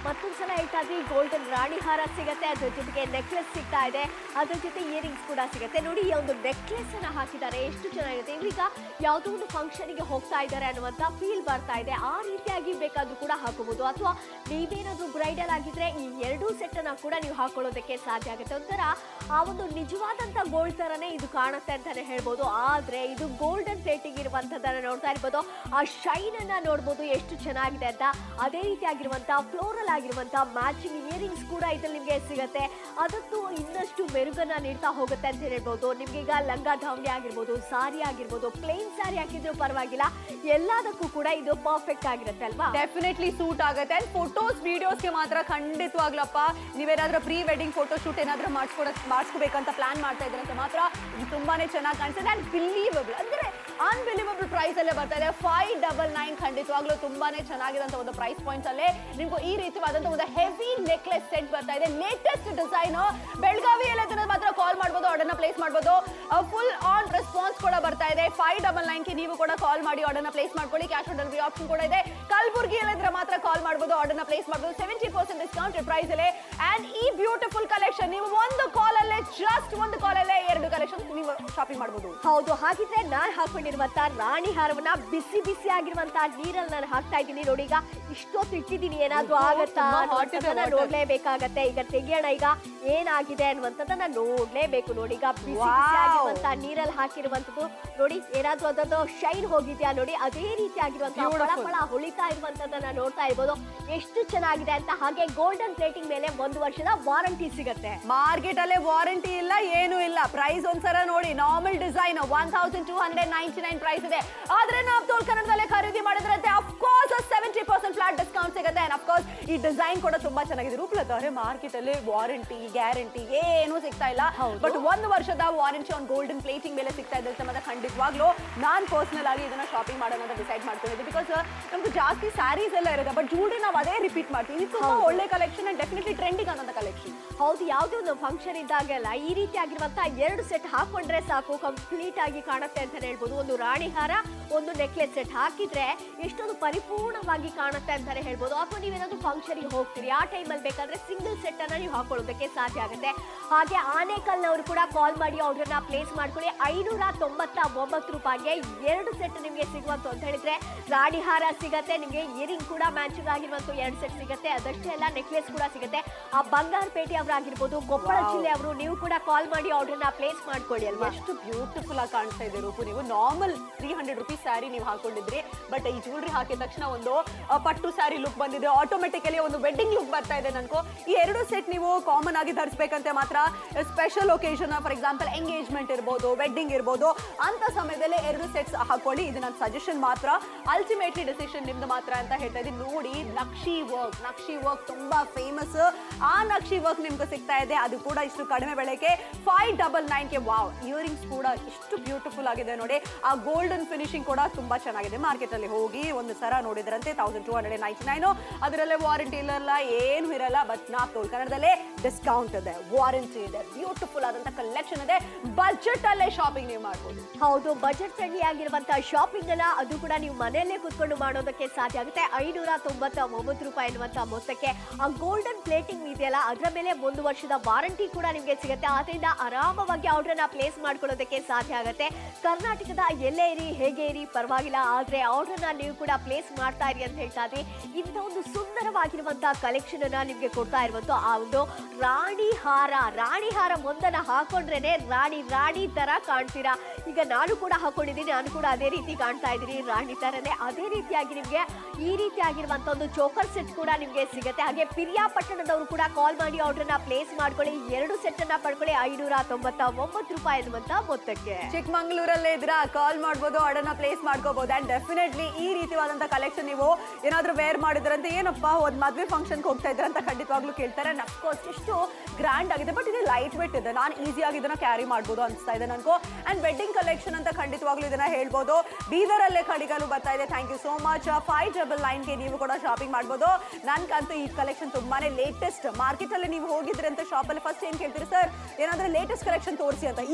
S1: ಮತ್ತೊಂದ್ಸಲ ಹೇಳ್ತಾ ಇದ್ವಿ ಗೋಲ್ಡನ್ ರಾಣಿ ಹಾರ ಸಿಗತ್ತೆ ಅದ್ರ ಜೊತೆಗೆ ನೆಕ್ಲೆಸ್ ಸಿಗ್ತಾ ಇದೆ ಅದ್ರ ಜೊತೆ ಇಯರಿಂಗ್ಸ್ ಕೂಡ ಸಿಗುತ್ತೆ ನೋಡಿ ಈ ಒಂದು ನೆಕ್ಲೆಸ್ ಅನ್ನ ಹಾಕಿದ್ದಾರೆ ಎಷ್ಟು ಚೆನ್ನಾಗಿರುತ್ತೆ ಇವ್ರೀಗ ಯಾವುದೋ ಒಂದು ಫಂಕ್ಷನ್ಗೆ ಹೋಗ್ತಾ ಇದ್ದಾರೆ ಅನ್ನುವಂತ ಫೀಲ್ ಬರ್ತಾ ಇದೆ ಆ ರೀತಿಯಾಗಿ ಬೇಕಾದ್ರೂ ಕೂಡ ಹಾಕೋಬಹುದು ಅಥವಾ ನೀವೇನಾದ್ರೂ ಬ್ರೈಡಲ್ ಆಗಿದ್ರೆ ಈ ಎರಡೂ ಸೆಟ್ ಅನ್ನ ಕೂಡ ನೀವು ಹಾಕೊಳ್ಳೋದಕ್ಕೆ ಸಾಧ್ಯ ಆಗುತ್ತೆ ಒಂಥರ ಆ ಒಂದು ನಿಜವಾದಂತ ಗೋಲ್ಡ್ ತರನೇ ಇದು ಕಾಣುತ್ತೆ ಅಂತಾನೆ ಹೇಳ್ಬೋದು ಆದ್ರೆ ಇದು ಗೋಲ್ಡನ್ ಪ್ಲೇಟಿಂಗ್ ಇರುವಂತದನ್ನ ನೋಡ್ತಾ ಇರ್ಬೋದು ಆ ಶೈನ್ ಅನ್ನ ನೋಡ್ಬೋದು ಎಷ್ಟು ಚೆನ್ನಾಗಿದೆ ಅಂತ ಅದೇ ರೀತಿಯಾಗಿರುವಂತ ಫ್ಲೋರಲ್ ಆಗಿರುವಂತ ಮ್ಯಾಚಿಂಗ್ ಇಯರಿಂಗ್ಸ್ ಕೂಡ ಇದ್ರಲ್ಲಿ ನಿಮಗೆ ಸಿಗುತ್ತೆ ಅದಕ್ಕೂ ಇನ್ನಷ್ಟು ಮೆರುಗನ್ನ ನೀಡ್ತಾ ಹೋಗುತ್ತೆ ಅಂತ ಹೇಳ್ಬೋದು ನಿಮ್ಗೆ ಈಗ ಲಂಗ ಧಾವಣಿ ಆಗಿರ್ಬೋದು ಸಾರಿ ಆಗಿರ್ಬೋದು ಪ್ಲೇನ್ ಸಾರಿ ಹಾಕಿದ್ರು ಪರವಾಗಿಲ್ಲ ಎಲ್ಲದಕ್ಕೂ ಕೂಡ ಇದು ಪರ್ಫೆಕ್ಟ್ ಆಗಿರುತ್ತೆ ಅಲ್ವಾ
S2: ಡೆಫಿನೆಟ್ಲಿ ಸೂಟ್ ಆಗುತ್ತೆ ಅಂಡ್ ಫೋಟೋಸ್ ವಿಡಿಯೋಸ್ಗೆ ಮಾತ್ರ ಖಂಡಿತವಾಗ್ಲಪ್ಪ ನೀವೇನಾದ್ರೂ ಪ್ರೀ ವೆಡ್ಡಿಂಗ್ ಫೋಟೋ ಶೂಟ್ ಏನಾದ್ರೂ ಮಾಡಿಸ್ಕೊಡ ಮಾಡಿಸ್ಕೋಬೇಕಂತ ಪ್ಲಾನ್ ಮಾಡ್ತಾ ಇದ್ರೆ ಅಂತ ಮಾತ್ರ ಇದು ತುಂಬಾನೇ ಚೆನ್ನಾಗಿ ಕಾಣಿಸುತ್ತೆ ಅಂಡ್ ಬಿಲೀವಬಲ್ ಅಂದ್ರೆ ಅನ್ಬಿಲೀವಬಲ್ ಪ್ರೈಸ್ ಅಲ್ಲೇ ಬರ್ತಾ ಇದೆ ಫೈವ್ ಡಬಲ್ ನೈನ್ ಖಂಡಿತವಾಗ್ಲೂ ತುಂಬಾನೇ ಚೆನ್ನಾಗಿರೋಂಥ ಒಂದು ಪ್ರೈಸ್ ಪಾಯಿಂಟ್ಸ್ ಅಲ್ಲೇ ನಿಮ್ಗೆ ಈ ರೀತಿಯಾದಂಥ ಒಂದು ಹೆವಿ ನೆಕ್ಲೆಸ್ ಸೆಟ್ ಬರ್ತಾ ಇದೆ ಲೇಟೆಸ್ಟ್ ಡಿಸೈನ್ ಬೆಳಗಾವಿಯಲ್ಲಿ ಅದನ್ನ ಮಾತ್ರ ಕಾಲ್ ಮಾಡ್ಬೋದು ಆರ್ಡರ್ನ ಪ್ಲೇಸ್ ಮಾಡ್ಬೋದು ಫುಲ್ ಆನ್ ರೆಸ್ಪಾನ್ಸ್ ಕೂಡ ಬರ್ತಾ ಇದೆ ಫೈವ್ ಡಬಲ್ ನೈನ್ಗೆ ನೀವು ಕೂಡ ಕಾಲ್ ಮಾಡಿ ಆರ್ಡರ್ನ ಪ್ಲೇಸ್ ಮಾಡ್ಕೊಳ್ಳಿ ಕ್ಯಾಶ್ ಆನ್ ಡೆಲಿವರಿ ಆಪ್ಷನ್ ಕೂಡ ಇದೆ ಕಲಬುರ್ಗಿಯಲ್ಲಿ ಇದ್ರೆ ಮಾತ್ರ ಕಾಲ್ ಮಾಡ್ಬೋದು ಆರ್ಡರ್ನ ಪ್ಲೇಸ್ ಮಾಡ್ಬೋದು ಸೆವೆಂಟಿ ಪರ್ಸೆಂಟ್ ಡಿಸ್ಕೌಂಟ್ ಪ್ರೈಸ್ ಅಲ್ಲಿ ಅಂಡ್ ಈ ಬ್ಯೂಟಿಫುಲ್ ಕಲೆಕ್ಷನ್ ನೀವು ಒಂದು ಕಾಲ್ ಅಲ್ಲೇ ಜಸ್ಟ್ ಒಂದು ಕಾಲ್ ಅಲ್ಲೇ ಎರಡು ಕಲೆಕ್ಷನ್ ನೀವು ಶಾಪಿಂಗ್ ಮಾಡ್ಬೋದು
S1: ಹೌದು ಹಾಗಿದ್ರೆ ನಾನ್ ಹಾಕೊಂಡಿರುವಂತ ರಾಣಿ ಹಾರವನ್ನ ಬಿಸಿ ಬಿಸಿ ಆಗಿರುವಂತ ನೀರಲ್ಲಿ ನಾನು ಹಾಕ್ತಾ ಇದ್ದೀನಿ ನೋಡಿ ಈಗ ಇಷ್ಟೊತ್ತು ಇಟ್ಟಿದ್ದೀನಿ ಏನಾದ್ರೂ
S2: ಓಹೋ,
S1: ಆಗತ್ತಾ
S2: ತುಂಬಾ hot ಇದೆ
S1: ಅನ್ನುವಂಥದ್ದನ್ನ
S2: water.
S1: ನೋಡ್ಲೇಬೇಕಾಗತ್ತೆ ಈಗ ತೆಗಿಯೋಣ ಈಗ ಏನಾಗಿದೆ ಅನ್ನುವಂಥದ್ದನ್ನ ನೋಡ್ಲೇಬೇಕು ನೋಡಿ ಈಗ ಬಿಸಿ ಬಿಸಿ
S2: Wow.
S1: ಆಗಿರುವಂತ ನೀರಲ್ಲಿ ಹಾಕಿರುವಂತದ್ದು ನೋಡಿ ಏನಾದ್ರೂ ಅದನ್ನು ಶೈನ್ ಹೋಗಿದ್ಯಾ ನೋಡಿ ಅದೇ ರೀತಿ ಆಗಿರುವಂತ
S2: Beautiful.
S1: ಫಳ ಫಳ ಹೊಳಿತಾ ಇರುವಂತದನ್ನ ನೋಡ್ತಾ ಇರ್ಬೋದು ಎಷ್ಟು ಚೆನ್ನಾಗಿದೆ ಅಂತ ಹಾಗೆ ಗೋಲ್ಡನ್ ಪ್ಲೇಟಿಂಗ್ ಮೇಲೆ ಒಂದು ವರ್ಷದ ವಾರಂಟಿ ಸಿಗತ್ತೆ
S2: ಮಾರ್ಕೆಟ್ ಅಲ್ಲೇ ವಾರಂಟಿ ಇಲ್ಲ ಏನು ಇಲ್ಲ ಪ್ರೈಸ್ ಒಂದ್ಸಲ ನೋಡಿ normal design one thousand two hundred ninety nine price ಇದೆ ಆದ್ರೆ ನಾವು ತೋಲ್ ಕನ್ನಡದಲ್ಲೇ ಖರೀದಿ ಮಾಡಿದ್ರಂತೆ of course seventy percent flat discount ಸಿಗುತ್ತೆ ಅಂಡ್ ಅಫ್ಕೋರ್ಸ್ ಈ ಡಿಸೈನ್ ಕೂಡ ತುಂಬಾ ಚೆನ್ನಾಗಿದೆ ರೂಪಲತ ಅವರೇ ಮಾರ್ಕೆಟ್ ಅಲ್ಲಿ ವಾರಂಟಿ ಗ್ಯಾರಂಟಿ ಏನು ಸಿಗ್ತಾ ಇಲ್ಲ
S1: ಹೌದು.
S2: ಬಟ್ ಒಂದು ವರ್ಷದ ವಾರಂಟಿ ಆನ್ ಗೋಲ್ಡನ್ ಪ್ಲೇಟಿಂಗ್ ಮೇಲೆ ಸಿಗ್ತಾ ಇದೆ ಅಂತ ಮತ್ತೆ ಖಂಡಿತವಾಗ್ಲೂ ನಾನ್ ಪರ್ಸನಲ್ ಆಗಿ ಇದನ್ನ ಶಾಪಿಂಗ್ ಮಾಡೋಣ ಅಂತ ಡಿಸೈಡ್ ಮಾಡ್ಕೊಂಡಿದ್ದೆ ಬಿಕಾಸ್ ನಮ್ಗೆ ಜಾಸ್ತಿ ಸ್ಯಾರೀಸ್ ಎಲ್ಲ ಇರುತ್ತೆ ಬಟ್ ಜೂಲ್ರಿ ನಾವು ಅದೇ ರಿಪೀಟ್ ಮಾಡ್ತೀವಿ ಇದು ತುಂಬಾ
S1: ಹೌದು.
S2: ಒಳ್ಳೆ ಕಲೆಕ್ಷನ್ ಅಂಡ್ ಡೆಫಿನೆಟ್ಲಿ ಟ್ರೆಂಡಿಂಗ್ ಅನ್ನೋ ಕಲೆಕ್ಷನ್
S1: ಹೌದು ಯಾವುದೇ ಒಂದು ಫಂಕ್ಷನ್ ಇದ್ದಾಗೆಲ್ಲ ಈ ರೀತಿ ಆಗಿರುವಂತ ಎರಡು ಸೆಟ್ ಹಾಕೊಂಡ್ರೆ ಸಾಕು ಕಂಪ್ಲೀಟ್ ಆಗಿ ಕಾಣುತ್ತೆ ಅಂತ ಹೇಳ್ಬೋದು ಒಂದು ರಾಣಿ ಹಾರ ಒಂದು ನೆಕ್ಲೆಸ್ ಸೆಟ್ ಹಾಕಿದ್ರೆ ಎಷ್ಟೊಂದು ಪರಿಪೂರ್ಣವಾಗಿ ಕಾಣುತ್ತೆ ಅಂತಾನೆ ಹೇಳ್ಬೋದು ಅಥವಾ ನೀವೇನಾದ್ರೂ ಫಂಕ್ಷನ್ಗೆ ಹೋಗ್ತೀರಿ ಆ ಟೈಮಲ್ಲಿ ಬೇಕಾದ್ರೆ ಸಿಂಗಲ್ ಸೆಟ್ ಅನ್ನ ನೀವು ಹಾಕೊಳ್ಳೋದಕ್ಕೆ ಸಾಧ್ಯ ಆಗುತ್ತೆ ಹಾಗೆ ಆನೇಕಲ್ನವರು ಕೂಡ ಕಾಲ್ ಮಾಡಿ ಅವ್ರನ್ನ ಪ್ಲೇಸ್ ಮಾಡ್ಕೊಳ್ಳಿ ಐನೂರ ತೊಂಬತ್ತ ಒಂಬತ್ತು ರೂಪಾಯಿಗೆ ಎರಡು ಸೆಟ್ ನಿಮಗೆ ಸಿಗುವಂತ ಅಂತ ಹೇಳಿದ್ರೆ ರಾಣಿ ಹಾರ ಸಿಗತ್ತೆ ನಿಮಗೆ ಇಯರಿಂಗ್ ಕೂಡ ಮ್ಯಾಚಿಂಗ್ ಆಗಿರುವಂತ ಎರಡು ಸೆಟ್ ಸಿಗುತ್ತೆ ಅದಷ್ಟೇ ಅಲ್ಲ ನೆಕ್ಲೆಸ್ ಕೂಡ ಸಿಗುತ್ತೆ ಆ ಬಂಗಾರಪೇಟೆ ಅವರಾಗಿರ್ಬೋದು ಕೊಪ್ಪಳ
S2: Wow.
S1: ಜಿಲ್ಲೆ ಅವರು ನೀವು ಕೂಡ ಕಾಲ್ ಮಾಡಿ ಆರ್ಡರ್ನ ಪ್ಲೇಸ್ ಮಾಡ್ಕೊಳ್ಳಿ ಅಲ್ವಾ
S2: ಎಷ್ಟು ಬ್ಯೂಟಿಫುಲ್ ಆಗಿ ಕಾಣಿಸ್ತಾ ಇದೆ ರೂಪು ನೀವು normal three hundred rupees sari ನೀವು ಹಾಕೊಂಡಿದ್ರಿ ಬಟ್ ಈ ಜ್ಯುವೆಲ್ರಿ ಹಾಕಿದ ತಕ್ಷಣ ಒಂದು ಆ, ಪಟ್ಟು ಸ್ಯಾರಿ ಲುಕ್ ಬಂದಿದೆ ಆಟೋಮೆಟಿಕಲಿ ಒಂದು ವೆಡ್ಡಿಂಗ್ ಲುಕ್ ಬರ್ತಾ ಇದೆ ನನ್ಕೋ ಈ ಎರಡು ಸೆಟ್ ನೀವು ಕಾಮನ್ ಆಗಿ ಧರಿಸ್ಬೇಕಂತೆ ಮಾತ್ರ special occasion for example engagement ಇರ್ಬೋದು ವೆಡ್ಡಿಂಗ್ ಇರ್ಬೋದು ಅಂತ ಸಮಯದಲ್ಲಿ ಎರಡು ಸೆಟ್ಸ್ ಹಾಕೊಳ್ಳಿ ಇದು ನನ್ನ ಸಜೆಷನ್ ಮಾತ್ರ ಅಲ್ಟಿಮೇಟ್ಲಿ ಡಿಸಿಷನ್ ನಿಮ್ದು ಮಾತ್ರ ಅಂತ ಹೇಳ್ತಾ ಇದ್ದೀನಿ ನೋಡಿ ನಕ್ಷಿ ವರ್ಕ್ ನಕ್ಷಿ ವರ್ಕ್ ತುಂಬಾ ಫೇಮಸ್ ಆ ನಕ್ಷಿ ವರ್ಕ್ ನಿಮ್ಗೆ ಸಿಗ್ತಾ ಇದೆ ಅದು ಕೂಡ ಇಷ್ಟು ಕಡಿಮೆ ಬೆಲೆಗೆ ಫೈವ್ ಡಬಲ್ ನೈನ್ಗೆ ವಾವ್ ಇಯರಿಂಗ್ಸ್ ಕೂಡ ಇಷ್ಟು ಬ್ಯೂಟಿಫುಲ್ ಆಗಿದೆ ನೋಡಿ ಆ ಗೋಲ್ಡನ್ ಫಿನಿಶಿಂಗ್ ಕೂಡ ತುಂಬಾ ಚೆನ್ನಾಗಿದೆ ಮಾರ್ಕೆಟ್ ಅಲ್ಲಿ ಹೋಗಿ ಒಂದು ಸರ ನೋಡಿದ್ರಂತೆ thousand two hundred ninety nine ಅದರಲ್ಲೇ ವಾರಂಟಿ ಇರಲ್ಲ ಏನು ಇರಲ್ಲ ಬಟ್ ನಾ ತೋಲ್ ಕನ್ನಡದಲ್ಲೇ ಡಿಸ್ಕೌಂಟ್ ಇದೆ ವಾರಂಟಿ ಇದೆ ಬ್ಯೂಟಿಫುಲ್ ಆದಂತ ಕಲೆಕ್ಷನ್ ಇದೆ ಬಜೆಟ್ ಅಲ್ಲೇ ಶಾಪಿಂಗ್ ನೀವು ಮಾಡ್ಬೋದು
S1: ಹೌದು ಬಜೆಟ್ ಫ್ರೆಂಡ್ಲಿ ಆಗಿರುವಂತಹ ಶಾಪಿಂಗ್ ಅನ್ನ ಅದು ಕೂಡ ನೀವು ಮನೆಯಲ್ಲೇ ಕುತ್ಕೊಂಡು ಮಾಡೋದಕ್ಕೆ ಸಾಧ್ಯ ಆಗುತ್ತೆ ಐನೂರ ತೊಂಬತ್ತ ಒಂಬತ್ತು ರೂಪಾಯಿ ಅನ್ನುವಂತ ಮೊತ್ತಕ್ಕೆ ಆ ಗೋಲ್ಡನ್ ಪ್ಲೇಟಿಂಗ್ ಇದೆಯಲ್ಲ ಅದರ ಮೇಲೆ ಒಂದು ವರ್ಷದ ವಾರಂಟಿ ಕೂಡ ನಿಮಗೆ ಸಿಗುತ್ತೆ ಆದ್ರಿಂದ ಆರಾಮವಾಗಿ ಆರ್ಡರ್ನ ಪ್ಲೇಸ್ ಮಾಡ್ಕೊಳ್ಳೋದಕ್ಕೆ ಸಾಧ್ಯ ಆಗುತ್ತೆ ಕರ್ನಾಟಕದ ಎಲ್ಲೇ ಇರಿ ಹೇಗೆ ಇರಿ ಪರವಾಗಿಲ್ಲ ಆದ್ರೆ ಆರ್ಡರ್ನ ನೀವು ಕೂಡ ಪ್ಲೇಸ್ ಮಾಡ್ತಾ ಇರಿ ಅಂತ ಹೇಳ್ತಾ ಇದ್ವಿ ಇಂಥ ಒಂದು ಸುಂದರವಾಗಿರುವಂತಹ ಕಲೆಕ್ಷನ್ ಅನ್ನ ನಿಮ್ಗೆ ಕೊಡ್ತಾ ಇರುವಂತ ಆ ಒಂದು ರಾಣಿ ಹಾರ ರಾಣಿ ಹಾರ ಒಂದನ್ನ ಹಾಕೊಂಡ್ರೇನೆ ರಾಣಿ ರಾಣಿ ತರ ಕಾಣ್ತೀರಾ ಈಗ ನಾನು ಕೂಡ ಹಾಕೊಂಡಿದ್ದೀನಿ ನಾನು ಕೂಡ ಅದೇ ರೀತಿ ಕಾಣ್ತಾ ಇದ್ದೀನಿ ರಾಣಿ ತರನೇ ಅದೇ ರೀತಿಯಾಗಿ ನಿಮ್ಗೆ ಈ ರೀತಿಯಾಗಿರುವಂತ ಒಂದು ಚೋಕರ್ ಸೆಟ್ ಕೂಡ ನಿಮ್ಗೆ ಸಿಗುತ್ತೆ ಹಾಗೆ ಪಿರಿಯಾಪಟ್ಟಣದವರು ಕೂಡ ಕಾಲ್ ಮಾಡಿ ಆರ್ಡರ್ನ ಪ್ಲೇಸ್ ಮಾಡ್ಕೊಳ್ಳಿ ಎರಡು ಸೆಟ್ ಅನ್ನ ಪಡ್ಕೊಳ್ಳಿ ಐನೂರ ತೊಂಬತ್ತ ಒಂಬತ್ತು ರೂಪಾಯಿ ಅನ್ನುವಂತ ಮೊತ್ತಕ್ಕೆ
S2: ಚಿಕ್ಕಮಂಗ್ಳೂರಲ್ಲೇ ಇದ್ರ ಕಾಲ್ ಮಾಡ್ಬೋದು ಆರ್ಡರ್ನ ಪ್ಲೇಸ್ ಮಾಡ್ಕೋಬಹುದು ಅಂಡ್ ಡೆಫಿನೆಟ್ಲಿ ಈ ರೀತಿಯಾದಂತ ಕಲೆಕ್ಷನ್ ನೀವು ಏನಾದ್ರೂ ವೇರ್ ಮಾಡಿದ್ರಂತೆ ಏನಪ್ಪ ಒಂದ್ ಮದ್ವೆ ಫಂಕ್ಷನ್ಗೆ ಹೋಗ್ತಾ ಇದ್ರ ಅಂತ ಖಂಡಿತವಾಗ್ಲೂ ಕೇಳ್ತಾರೆ ಅಂಡ್ ಅಫ್ಕೋರ್ಸ್ ಎಷ್ಟು ಗ್ರ್ಯಾಂಡ್ ಆಗಿದೆ ಬಟ್ ಇದು ಲೈಟ್ ವೇಟ್ ಇದೆ ನಾನು ಈಸಿಯಾಗಿ ಇದನ್ನ ಕ್ಯಾರಿ ಮಾಡ್ಬೋದು ಅನಿಸ್ತಾ ಇದೆ ನನಗೂ ಅಂಡ್ ವೆಡ್ಡಿಂಗ್ ಕಲೆಕ್ಷನ್ ಅಂತ ಖಂಡಿತವಾಗ್ಲೂ ಇದನ್ನ ಹೇಳ್ಬೋದು ಬೀದರಲ್ಲೇ ಕಡಿಗಲು ಬರ್ತಾ ಇದೆ thank you so much five double ನೈನ್ಗೆ ನೀವು ಕೂಡ ಶಾಪಿಂಗ್ ಮಾಡ್ಬೋದು ನನ್ಗಂತೂ ಈ ಕಲೆಕ್ಷನ್ ತುಂಬಾನೇ ಲೇಟೆಸ್ಟ್ ಮಾರ್ಕೆಟ್ ಅಲ್ಲಿ ನೀವು ಹೋಗಿದ್ರೆ ಅಂತ ಶಾಪ್ ಅಲ್ಲಿ ಫಸ್ಟ್ ಏನ್ ಕೇಳ್ತೀರಿ ಸರ್ ಏನಾದ್ರೆ ಲೇಟೆಸ್ಟ್ ಕಲೆಕ್ಷನ್ ತೋರಿಸಿ ಅಂತ ಈಗ ನಾ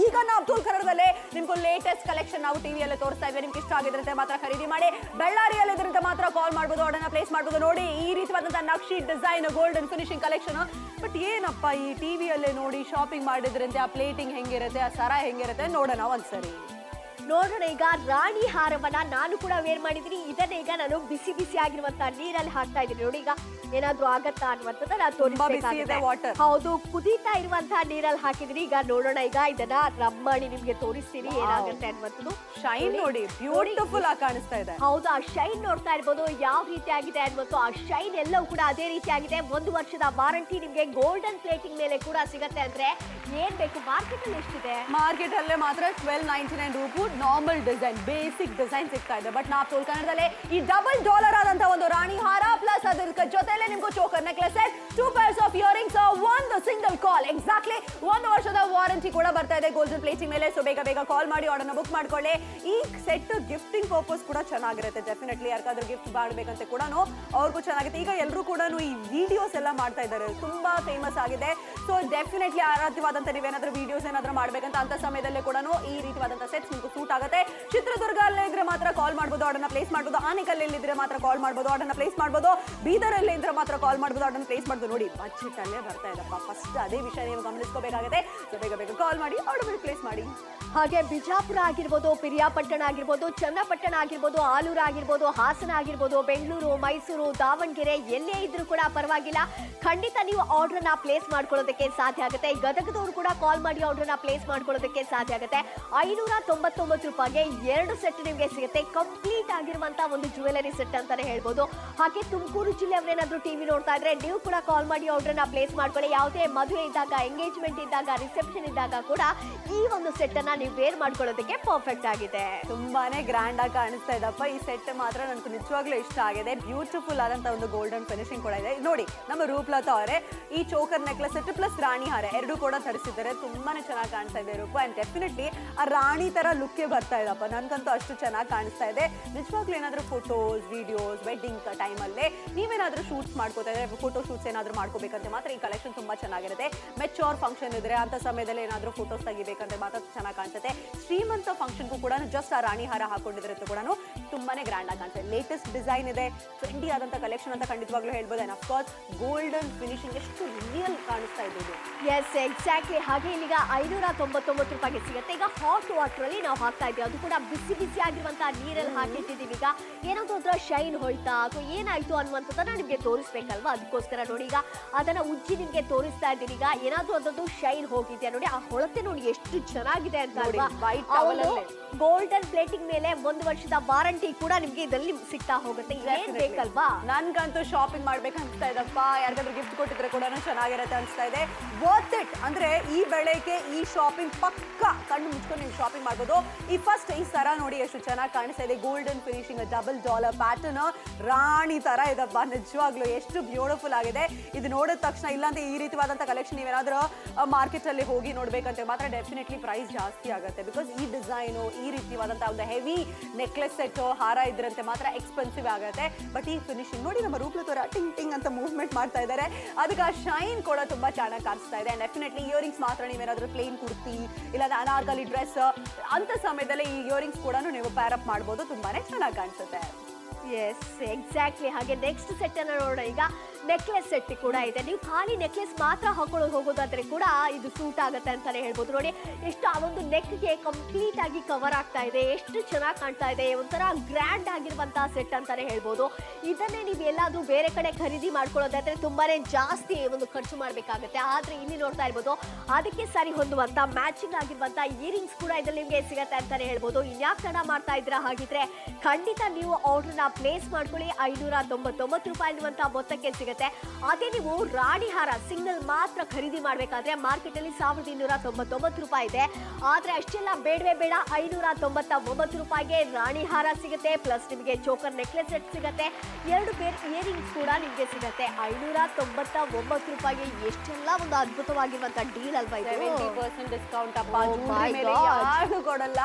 S2: ಟೂಲ್ ಕನ್ನಡದಲ್ಲೇ ನಿಮ್ಗೆ ಲೇಟೆಸ್ಟ್ ಕಲೆಕ್ಷನ್ ನಾವು ಟಿವಿಯಲ್ಲೇ ತೋರಿಸ್ತಾ ಇದ್ವಿ ನಿಮ್ಗೆ ಇಷ್ಟ ಆಗಿದ್ರೆ ಮಾತ್ರ ಖರೀದಿ ಮಾಡಿ ಬೆಳ್ಳಾರಿಯಲ್ಲಿ ಇದ್ರಂತೆ ಮಾತ್ರ ಕಾಲ್ ಮಾಡ್ಬೋದು ಆರ್ಡರ್ನ ಪ್ಲೇಸ್ ಮಾಡ್ಬೋದು ನೋಡಿ ಈ ರೀತಿಯಾದಂತಹ ನಕ್ಷಿ design golden finishing collection but ಏನಪ್ಪ ಈ ಟಿವಿಯಲ್ಲೇ ನೋಡಿ ಶಾಪಿಂಗ್ ಮಾಡಿದ್ರಂತೆ ಆ ಪ್ಲೇಟಿಂಗ್ ಹೆಂಗಿರುತ್ತೆ ಆ ಸರ ಹೆಂಗಿರುತ್ತೆ ನೋಡೋಣ ಒಂದ್ಸರಿ
S1: ನೋಡೋಣ ಈಗ ರಾಣಿ ಹಾರವನ್ನ ನಾನು ಕೂಡ ವೇರ್ ಮಾಡಿದ್ದೀನಿ ಇದನ್ನ ಈಗ ನಾನು ಬಿಸಿ ಬಿಸಿ ಆಗಿರುವಂತ ನೀರಲ್ಲಿ ಹಾಕ್ತಾ ಇದ್ದೀನಿ ನೋಡಿ ಈಗ ಏನಾದ್ರೂ ಆಗತ್ತಾ ಅನ್ನುವಂಥದ್ದು ನಾನು
S2: ತುಂಬಾ ಬಿಸಿ ಇದೆ
S1: ತೋರಿಸ್ಬೇಕಾಗುತ್ತೆ
S2: water.
S1: ಹೌದು ಕುದೀತಾ ಇರುವಂತಹ ನೀರಲ್ಲಿ ಹಾಕಿದ್ದೀನಿ ಈಗ ನೋಡೋಣ ಈಗ ಇದನ್ನ ರಬ್ ಮಾಡಿ ನಿಮ್ಗೆ ತೋರಿಸ್ತೀನಿ
S2: Wow.
S1: ಏನಾಗುತ್ತೆ ಅನ್ನುವಂಥದ್ದು
S2: ಶೈನ್ ನೋಡಿ ಬ್ಯೂಟಿಫುಲ್ ಆಗಿ ಕಾಣಿಸ್ತಾ ಇದೆ
S1: ಹೌದು ಆ ಶೈನ್ ನೋಡ್ತಾ ಇರ್ಬೋದು ಯಾವ ರೀತಿ ಆಗಿದೆ ಅನ್ನುವಂಥ ಆ ಶೈನ್ ಎಲ್ಲವೂ ಕೂಡ ಅದೇ ರೀತಿ ಆಗಿದೆ ಒಂದು ವರ್ಷದ ವಾರಂಟಿ ನಿಮ್ಗೆ ಗೋಲ್ಡನ್ ಪ್ಲೇಟಿಂಗ್ ಮೇಲೆ ಕೂಡ ಸಿಗತ್ತೆ ಅಂದ್ರೆ ಏನ್ ಬೇಕು ಮಾರ್ಕೆಟ್ ಅಲ್ಲಿ ಎಷ್ಟಿದೆ
S2: ಮಾರ್ಕೆಟ್ ಅಲ್ಲೇ ಮಾತ್ರ twelve ninety nine Roopu normal design basic design ಸಿಗ್ತಾ ಇದೆ ಬಟ್ ನಾವು ತೋಲ್ ಕನ್ನಡದಲ್ಲೇ ಈ ಡಬಲ್ ಡಾಲರ್ ಆದಂತ ಒಂದು ರಾಣಿ ಹಾರ ಪ್ಲಸ್ ಅದ್ರ ಜೊತೆಲೆ ನಿಮ್ಗೂ choker necklace set two pairs of earrings ಒಂದು ಸಿಂಗಲ್ ಕಾಲ್ ಎಕ್ಸಾಕ್ಟ್ಲಿ ಒಂದು ವರ್ಷದ ವಾರಂಟಿ ಕೂಡ ಬರ್ತಾ ಇದೆ ಗೋಲ್ಡನ್ ಪ್ಲೇಟಿಂಗ್ ಮೇಲೆ ಸೊ ಬೇಗ ಬೇಗ ಕಾಲ್ ಮಾಡಿ ಆರ್ಡರ್ನ ಬುಕ್ ಮಾಡ್ಕೊಳ್ಳಿ ಈ ಸೆಟ್ ಗಿಫ್ಟಿಂಗ್ ಪರ್ಪಸ್ ಕೂಡ ಚೆನ್ನಾಗಿರುತ್ತೆ ಡೆಫಿನೆಟ್ಲಿ ಯಾರಿಗಾದ್ರೂ ಗಿಫ್ಟ್ ಮಾಡಬೇಕಂತ ಕೂಡ ಅವ್ರಿಗೂ ಚೆನ್ನಾಗಿದೆ ಈಗ ಎಲ್ಲರೂ ಕೂಡ ಈ ವಿಡಿಯೋಸ್ ಎಲ್ಲ ಮಾಡ್ತಾ ಇದ್ದಾರೆ ತುಂಬಾ ಫೇಮಸ್ ಆಗಿದೆ ಸೊ ಡೆಫಿನೆಟ್ಲಿ ಆರಾಧ್ಯವಾದಂಥ ನೀವೇನಾದ್ರೂ ವಿಡಿಯೋಸ್ ಏನಾದ್ರೂ ಮಾಡ್ಬೇಕಂತ ಅಂತ ಸಮಯದಲ್ಲೇ ಕೂಡ ಈ ರೀತಿಯಾದಂಥ ಸೆಟ್ಸ್ ನಿಮ್ಗೆ ಸೂಟ್ ಆಗುತ್ತೆ ಚಿತ್ರದುರ್ಗ ಇದ್ರೆ ಮಾತ್ರ ಕಾಲ್ ಮಾಡ್ಬೋದು ಆರ್ಡರ್ನ ಪ್ಲೇಸ್ ಮಾಡ್ಬೋದು ಆನೆಕಲ್ಲಲ್ಲಿ ಇದ್ರೆ ಮಾತ್ರ ಕಾಲ್ ಮಾಡ್ಬೋದು ಆರ್ಡರ್ನ ಪ್ಲೇಸ್ ಮಾಡ್ಬೋದು ಬೀದರಲ್ಲಿ ಇದ್ರೆ ಮಾತ್ರ ಕಾಲ್ ಮಾಡ್ಬೋದು ಆರ್ಡರ್ನ ಪ್ಲೇಸ್ ಮಾಡ್ಬೋದು ನೋಡಿ ಬಜೆಟ್ ಅಲ್ಲೇ ಬರ್ತಾ ಇದಪ್ಪ ಫಸ್ಟ್ ಅದೇ ವಿಷಯ ನೀವು ಗಮನಿಸ್ಕೋಬೇಕಾಗುತ್ತೆ ಸೊ ಬೇಗ ಬೇಗ ಕಾಲ್ ಮಾಡಿ ಆರ್ಡರ್ ಪ್ಲೇಸ್ ಮಾಡಿ
S1: ಹಾಗೆ ಬಿಜಾಪುರ ಆಗಿರ್ಬೋದು ಪಿರಿಯಾಪಟ್ಟಣ ಆಗಿರ್ಬೋದು ಚನ್ನಪಟ್ಟಣ ಆಗಿರ್ಬೋದು ಆಲೂರು ಆಗಿರ್ಬೋದು ಹಾಸನ ಆಗಿರ್ಬೋದು ಬೆಂಗಳೂರು ಮೈಸೂರು ದಾವಣಗೆರೆ ಎಲ್ಲೇ ಇದ್ರೂ ಕೂಡ ಪರವಾಗಿಲ್ಲ ಖಂಡಿತ ನೀವು ಆರ್ಡರ್ನ ಪ್ಲೇಸ್ ಮಾಡ್ಕೊಳ್ಳೋದಕ್ಕೆ ಸಾಧ್ಯ ಆಗುತ್ತೆ ಗದಗದವರು ಕೂಡ ಕಾಲ್ ಮಾಡಿ ಆರ್ಡರ್ನ ಪ್ಲೇಸ್ ಮಾಡ್ಕೊಳ್ಳೋದಕ್ಕೆ ಸಾಧ್ಯ ಆಗುತ್ತೆ ಐನೂರ ತೊಂಬತ್ತೊಂಬತ್ತು ರೂಪಾಯಿಗೆ ಎರಡು ಸೆಟ್ ನಿಮಗೆ ಸಿಗುತ್ತೆ ಕಂಪ್ಲೀಟ್ ಆಗಿರುವಂತ ಒಂದು ಜ್ಯುವೆಲರಿ ಸೆಟ್ ಅಂತಾನೆ ಹೇಳ್ಬೋದು ಹಾಗೆ ತುಮಕೂರು ಜಿಲ್ಲೆಯವರೇನಾದ್ರೂ ಟಿವಿ ನೋಡ್ತಾ ಇದ್ರೆ ನೀವು ಕೂಡ ಕಾಲ್ ಮಾಡಿ ಆರ್ಡರ್ನ ಪ್ಲೇಸ್ ಮಾಡ್ಕೊಳ್ಳಿ ಯಾವುದೇ ಮದುವೆ ಇದ್ದಾಗ ಎಂಗೇಜ್ಮೆಂಟ್ ಇದ್ದಾಗ ರಿಸೆಪ್ಷನ್ ಇದ್ದಾಗ ಕೂಡ ಈ ಒಂದು ಸೆಟ್ ಅನ್ನ ನೀವು ವೇರ್ ಮಾಡ್ಕೊಳ್ಳೋದಕ್ಕೆ ಪರ್ಫೆಕ್ಟ್ ಆಗಿದೆ
S2: ತುಂಬಾನೇ ಗ್ರ್ಯಾಂಡ್ ಆಗಿ ಕಾಣಿಸ್ತಾ ಇದಪ್ಪ ಈ ಸೆಟ್ ಮಾತ್ರ ನನಗೆ ನಿಜವಾಗ್ಲೂ ಇಷ್ಟ ಆಗಿದೆ ಬ್ಯೂಟಿಫುಲ್ ಆದಂತ ಒಂದು ಗೋಲ್ಡನ್ ಫಿನಿಶಿಂಗ್ ಕೂಡ ಇದೆ ನೋಡಿ ನಮ್ಮ ರೂಪ್ಲತಾ ಅವರೇ ಈ ಚೋಕರ್ ನೆಕ್ಲೆಸ್ ಸೆಟ್ ಪ್ಲಸ್ ರಾಣಿ ಹಾರ ಎರಡು ಕೂಡ ತರಿಸಿದ್ದಾರೆ ತುಂಬಾನೇ ಚೆನ್ನಾಗಿ ಕಾಣಿಸ್ತಾ ಇದೆ ರೂಪ ಅಂಡ್ ಡೆಫಿನೆಟ್ಲಿ ಆ ರಾಣಿ ತರ ಲುಕ್ಕೆ ಬರ್ತಾ ಇದಪ್ಪ ನನ್ಗಂತೂ ಅಷ್ಟು ಚೆನ್ನಾಗಿ ಕಾಣಿಸ್ತಾ ಇದೆ ನಿಜವಾಗ್ಲೂ ಏನಾದ್ರೂ ಫೋಟೋಸ್ ವಿಡಿಯೋಸ್ ವೆಡ್ಡಿಂಗ್ ಟೈಮಲ್ಲೇ ನೀವೇನಾದ್ರೂ ಶೂಟ್ಸ್ ಮಾಡ್ಕೋತಾ ಇದ್ರೆ ಫೋಟೋ ಶೂಟ್ಸ್ ಏನಾದ್ರೂ ಮಾಡ್ಕೋಬೇಕಂದ್ರೆ ಮಾತ್ರ ಈ ಕಲೆಕ್ಷನ್ ತುಂಬಾ ಚೆನ್ನಾಗಿರುತ್ತೆ ಮೆಚೋರ್ ಫಂಕ್ಷನ್ ಇದ್ರೆ ಅಂತ ಸಮಯದಲ್ಲಿ ಏನಾದ್ರೂ ಫೋಟೋಸ್ ತೆಗಿಬೇಕಂದ್ರೆ ಮಾತ್ರ ಚೆನ್ನಾಗಿ ಕಾಣಿಸುತ್ತೆ ಶ್ರೀಮಂತ ಫಂಕ್ಷನ್ಗೂ ಕೂಡ ಜಸ್ಟ್ ಆ ರಾಣಿ ಹಾರ ಹಾಕೊಂಡಿದ್ರೆ ಕೂಡ ತುಂಬಾನೇ ಗ್ರ್ಯಾಂಡ್ ಆಗಿ ಕಾಣಿಸುತ್ತೆ ಲೇಟೆಸ್ಟ್ ಡಿಸೈನ್ ಇದೆ ಟ್ರೆಂಡಿ ಆದಂತ ಕಲೆಕ್ಷನ್ ಅಂತ ಖಂಡಿತವಾಗ್ಲೂ ಹೇಳ್ಬೋದು ಅಂಡ್ ಅಫ್ಕೋರ್ಸ್ ಗೋಲ್ಡನ್ ಫಿನಿಶಿಂಗ್ ಎಷ್ಟು ರಿಯಲ್ ಕಾಣಿಸ್ತಾ ಇದೆ ಇದು
S1: ಎಸ್ ಎಕ್ಸಾಕ್ಟ್ಲಿ ಹಾಗೆ ಇಲ್ಲಿಗ ಐನೂರ ತೊಂಬತ್ತೊಂಬತ್ತು ರೂಪಾಯಿಗೆ ಸಿಗುತ್ತೆ ಈಗ ಹಾಟ್ ವಾಟರ್ ಅಲ್ಲಿ ನಾವು ಹಾಕ್ತಾ ಇದ್ದೀವಿ ಅದು ಕೂಡ ಬಿಸಿ ಬಿಸಿ ಆಗಿರುವಂತಹ ನೀರಲ್ಲಿ ಹಾಕಿಟ್ಟಿದ್ದೀವಿ ಈಗ ಏನಾದ್ರು ಅದರ ಶೈನ್ ಹೋಯ್ತಾ ಅಥವಾ ಏನಾಯ್ತು ಅನ್ನುವಂಥದ್ದನ್ನ ನಿಮಗೆ ತೋರಿಸ್ಬೇಕಲ್ವಾ ಅದಕ್ಕೋಸ್ಕರ ನೋಡಿ ಈಗ ಅದನ್ನ ಉಜ್ಜಿ ನಿಮಗೆ ತೋರಿಸ್ತಾ ಇದ್ದೀನಿ ಈಗ ಏನಾದ್ರೂ ಅದೊಂದು ಶೈನ್ ಹೋಗಿದೆಯಾ ನೋಡಿ ಆ ಹೊಳತೆ ನೋಡಿ ಎಷ್ಟು ಚೆನ್ನಾಗಿದೆ ಅಂತ
S2: ನೋಡಿ,
S1: ಅಲ್ವಾ
S2: white towel ಅಲ್ಲೇ.
S1: ಗೋಲ್ಡನ್ ಪ್ಲೇಟಿಂಗ್ ಮೇಲೆ ಒಂದು ವರ್ಷದ ವಾರಂಟಿ ಕೂಡ ನಿಮ್ಗೆ ಇದರಲ್ಲಿ ಸಿಗ್ತಾ ಹೋಗುತ್ತೆ ಏನ್
S2: Definitely.
S1: ಬೇಕಲ್ವಾ
S2: ನನ್ಗಂತೂ ಶಾಪಿಂಗ್ ಮಾಡ್ಬೇಕು ಅನ್ಸ್ತಾ ಇದಪ್ಪ ಯಾರಿಗಾದ್ರೂ ಗಿಫ್ಟ್ ಕೊಟ್ಟಿದ್ರೆ ಕೂಡ ಚೆನ್ನಾಗಿರುತ್ತೆ ಅನ್ಸ್ತಾ ಇದೆ ವರ್ತ್ ಇಟ್ ಅಂದ್ರೆ ಈ ಬೆಳೆಗೆ ಈ ಶಾಪಿಂಗ್ ಪಕ್ಕ ಕಣ್ಣು ಮುಚ್ಕೊಂಡು ನೀವು ಶಾಪಿಂಗ್ ಮಾಡ್ಬೋದು ಈ ಫಸ್ಟ್ ಈ ಸರ ನೋಡಿ ಎಷ್ಟು ಚೆನ್ನಾಗಿ ಕಾಣಿಸ್ತಾ ಇದೆ golden finishing double dollar pattern ರಾಣಿ ತರ ಇದಪ್ಪ ನಿಜವಾಗ್ಲೂ ಎಷ್ಟು ಬ್ಯೂಟಿಫುಲ್ ಆಗಿದೆ ಇದು ನೋಡಿದ ತಕ್ಷಣ ಇಲ್ಲಾಂದ್ರೆ ಈ ರೀತಿಯಾದಂಥ ಕಲೆಕ್ಷನ್ ನೀವೇನಾದ್ರೂ ಮಾರ್ಕೆಟ್ ಅಲ್ಲಿ ಹೋಗಿ ನೋಡ್ಬೇಕಂತ ಮಾತ್ರ ಡೆಫಿನೆಟ್ಲಿ ಪ್ರೈಸ್ ಜಾಸ್ತಿ ಆಗುತ್ತೆ ಬಿಕಾಸ್ ಈ ಡಿಸೈನು ಈ ರೀತಿಯಾದಂಥ ಒಂದು ಹೆವಿ ನೆಕ್ಲೆಸ್ ಸೆಟ್ ಹಾರ ಇದ್ರಂತೆ ಮಾತ್ರ ಎಕ್ಸ್ಪೆನ್ಸಿವ್ ಆಗುತ್ತೆ ಬಟ್ ಈ ಫಿನಿಶಿಂಗ್ ನೋಡಿ ನಮ್ಮ ರೂಪಲತೋರ ಟಿಂಗ್ ಟಿಂಗ್ ಅಂತ ಮೂವ್ಮೆಂಟ್ ಮಾಡ್ತಾ ಇದ್ದಾರೆ ಅದಕ್ಕೆ ಆ ಶೈನ್ ಕೂಡ ತುಂಬಾ ಚೆನ್ನಾಗಿ ಕಾಣಿಸ್ತಾ ಇದೆ ಡೆಫಿನೆಟ್ಲಿ ಇಯರಿಂಗ್ಸ್ ಮಾತ್ರ ನೀವೇನಾದ್ರೂ ಪ್ಲೇನ್ ಕುರ್ತಿ ಇಲ್ಲಾಂದ್ರೆ ಅನಾರ್ಕಲಿ ಡ್ರೆಸ್ ಅಂತ ಸಮಯದಲ್ಲಿ ಈ ಇಯರಿಂಗ್ಸ್ ಕೂಡ ನೀವು ಪ್ಯಾರ್ ಅಪ್ ಮಾಡ್ಬೋದು ತುಂಬಾನೇ ಚೆನ್ನಾಗಿ ಕಾಣಿಸುತ್ತೆ
S1: ಎಸ್ ಎಕ್ಸಾಕ್ಟ್ಲಿ ಹಾಗೆ ನೆಕ್ಸ್ಟ್ ಸೆಟ್ ಅನ್ನ ನೋಡೋಣ ಈಗ ನೆಕ್ಲೆಸ್ ಸೆಟ್ ಕೂಡ ಇದೆ ನೀವು ಖಾಲಿ ನೆಕ್ಲೆಸ್ ಮಾತ್ರ ಹಾಕೊಳ್ಳೋದು ಹೋಗೋದಾದ್ರೆ ಕೂಡ ಇದು ಸೂಟ್ ಆಗುತ್ತೆ ಅಂತಾನೆ ಹೇಳ್ಬೋದು ನೋಡಿ ಎಷ್ಟು ಆ ಒಂದು ನೆಕ್ಗೆ ಕಂಪ್ಲೀಟ್ ಆಗಿ ಕವರ್ ಆಗ್ತಾ ಇದೆ ಎಷ್ಟು ಚೆನ್ನಾಗಿ ಕಾಣ್ತಾ ಇದೆ ಒಂಥರ ಗ್ರ್ಯಾಂಡ್ ಆಗಿರುವಂತಹ ಸೆಟ್ ಅಂತಾನೆ ಹೇಳ್ಬೋದು ಇದನ್ನೇ ನೀವು ಎಲ್ಲಾದ್ರೂ ಬೇರೆ ಕಡೆ ಖರೀದಿ ಮಾಡ್ಕೊಳ್ಳೋದಾದ್ರೆ ತುಂಬಾನೇ ಜಾಸ್ತಿ ಒಂದು ಖರ್ಚು ಮಾಡಬೇಕಾಗುತ್ತೆ ಆದ್ರೆ ಇಲ್ಲಿ ನೋಡ್ತಾ ಇರ್ಬೋದು ಅದಕ್ಕೆ ಸರಿ ಹೊಂದುವಂತ ಮ್ಯಾಚಿಂಗ್ ಆಗಿರುವಂತ ಇಯರಿಂಗ್ಸ್ ಕೂಡ ಇದರಲ್ಲಿ ನಿಮಗೆ ಸಿಗತ್ತೆ ಅಂತಾನೆ ಹೇಳ್ಬೋದು ಇನ್ಯಾಕ್ ತಡ ಮಾಡ್ತಾ ಇದ್ರ ಹಾಗಿದ್ರೆ ಖಂಡಿತ ನೀವು ಆರ್ಡರ್ನ ಪ್ಲೇಸ್ ಮಾಡ್ಕೊಳ್ಳಿ ಐನೂರ ತೊಂಬತ್ತೊಂಬತ್ತು ರೂಪಾಯಿ ಅನ್ನುವಂತ ಮೊತ್ತಕ್ಕೆ ಸಿಗುತ್ತೆ ಅದೇ ನೀವು ರಾಣಿ ಹಾರ ಸಿಂಗಲ್ ಮಾತ್ರ ಖರೀದಿ ಮಾಡಬೇಕಾದ್ರೆ ಮಾರ್ಕೆಟ್ ಅಲ್ಲಿ ಸಾವಿರದ ಇನ್ನೂರ ತೊಂಬತ್ತೊಂಬತ್ತು ರೂಪಾಯಿ ಇದೆ ಆದ್ರೆ ಅಷ್ಟೆಲ್ಲ ಬೇಡವೇ ಬೇಡ ಐನೂರ ತೊಂಬತ್ತ ಒಂಬತ್ತು ರೂಪಾಯಿಗೆ ರಾಣಿ ಹಾರ ಸಿಗುತ್ತೆ ಪ್ಲಸ್ ನಿಮಗೆ ಚೋಕರ್ ನೆಕ್ಲೆಸ್ ಸೆಟ್ ಸಿಗುತ್ತೆ ಎರಡು ಪೇರ್ ಇಯರಿಂಗ್ಸ್ ಕೂಡ ನಿಮಗೆ ಸಿಗುತ್ತೆ ಐನೂರ ತೊಂಬತ್ತ ಒಂಬತ್ತು ರೂಪಾಯಿಗೆ ಎಷ್ಟೆಲ್ಲ ಒಂದು ಅದ್ಭುತವಾಗಿರುವಂತ ಡೀಲ್ ಅಲ್ವಾ
S2: ಸೆವೆಂಟಿ
S1: ಇದು
S2: ಪರ್ಸೆಂಟ್ ಡಿಸ್ಕೌಂಟ್ ಅಪ್ಪ
S1: Oh
S2: jewelry
S1: my
S2: ಮೇಲೆ
S1: God.
S2: ಯಾರು ಕೊಡಲ್ಲ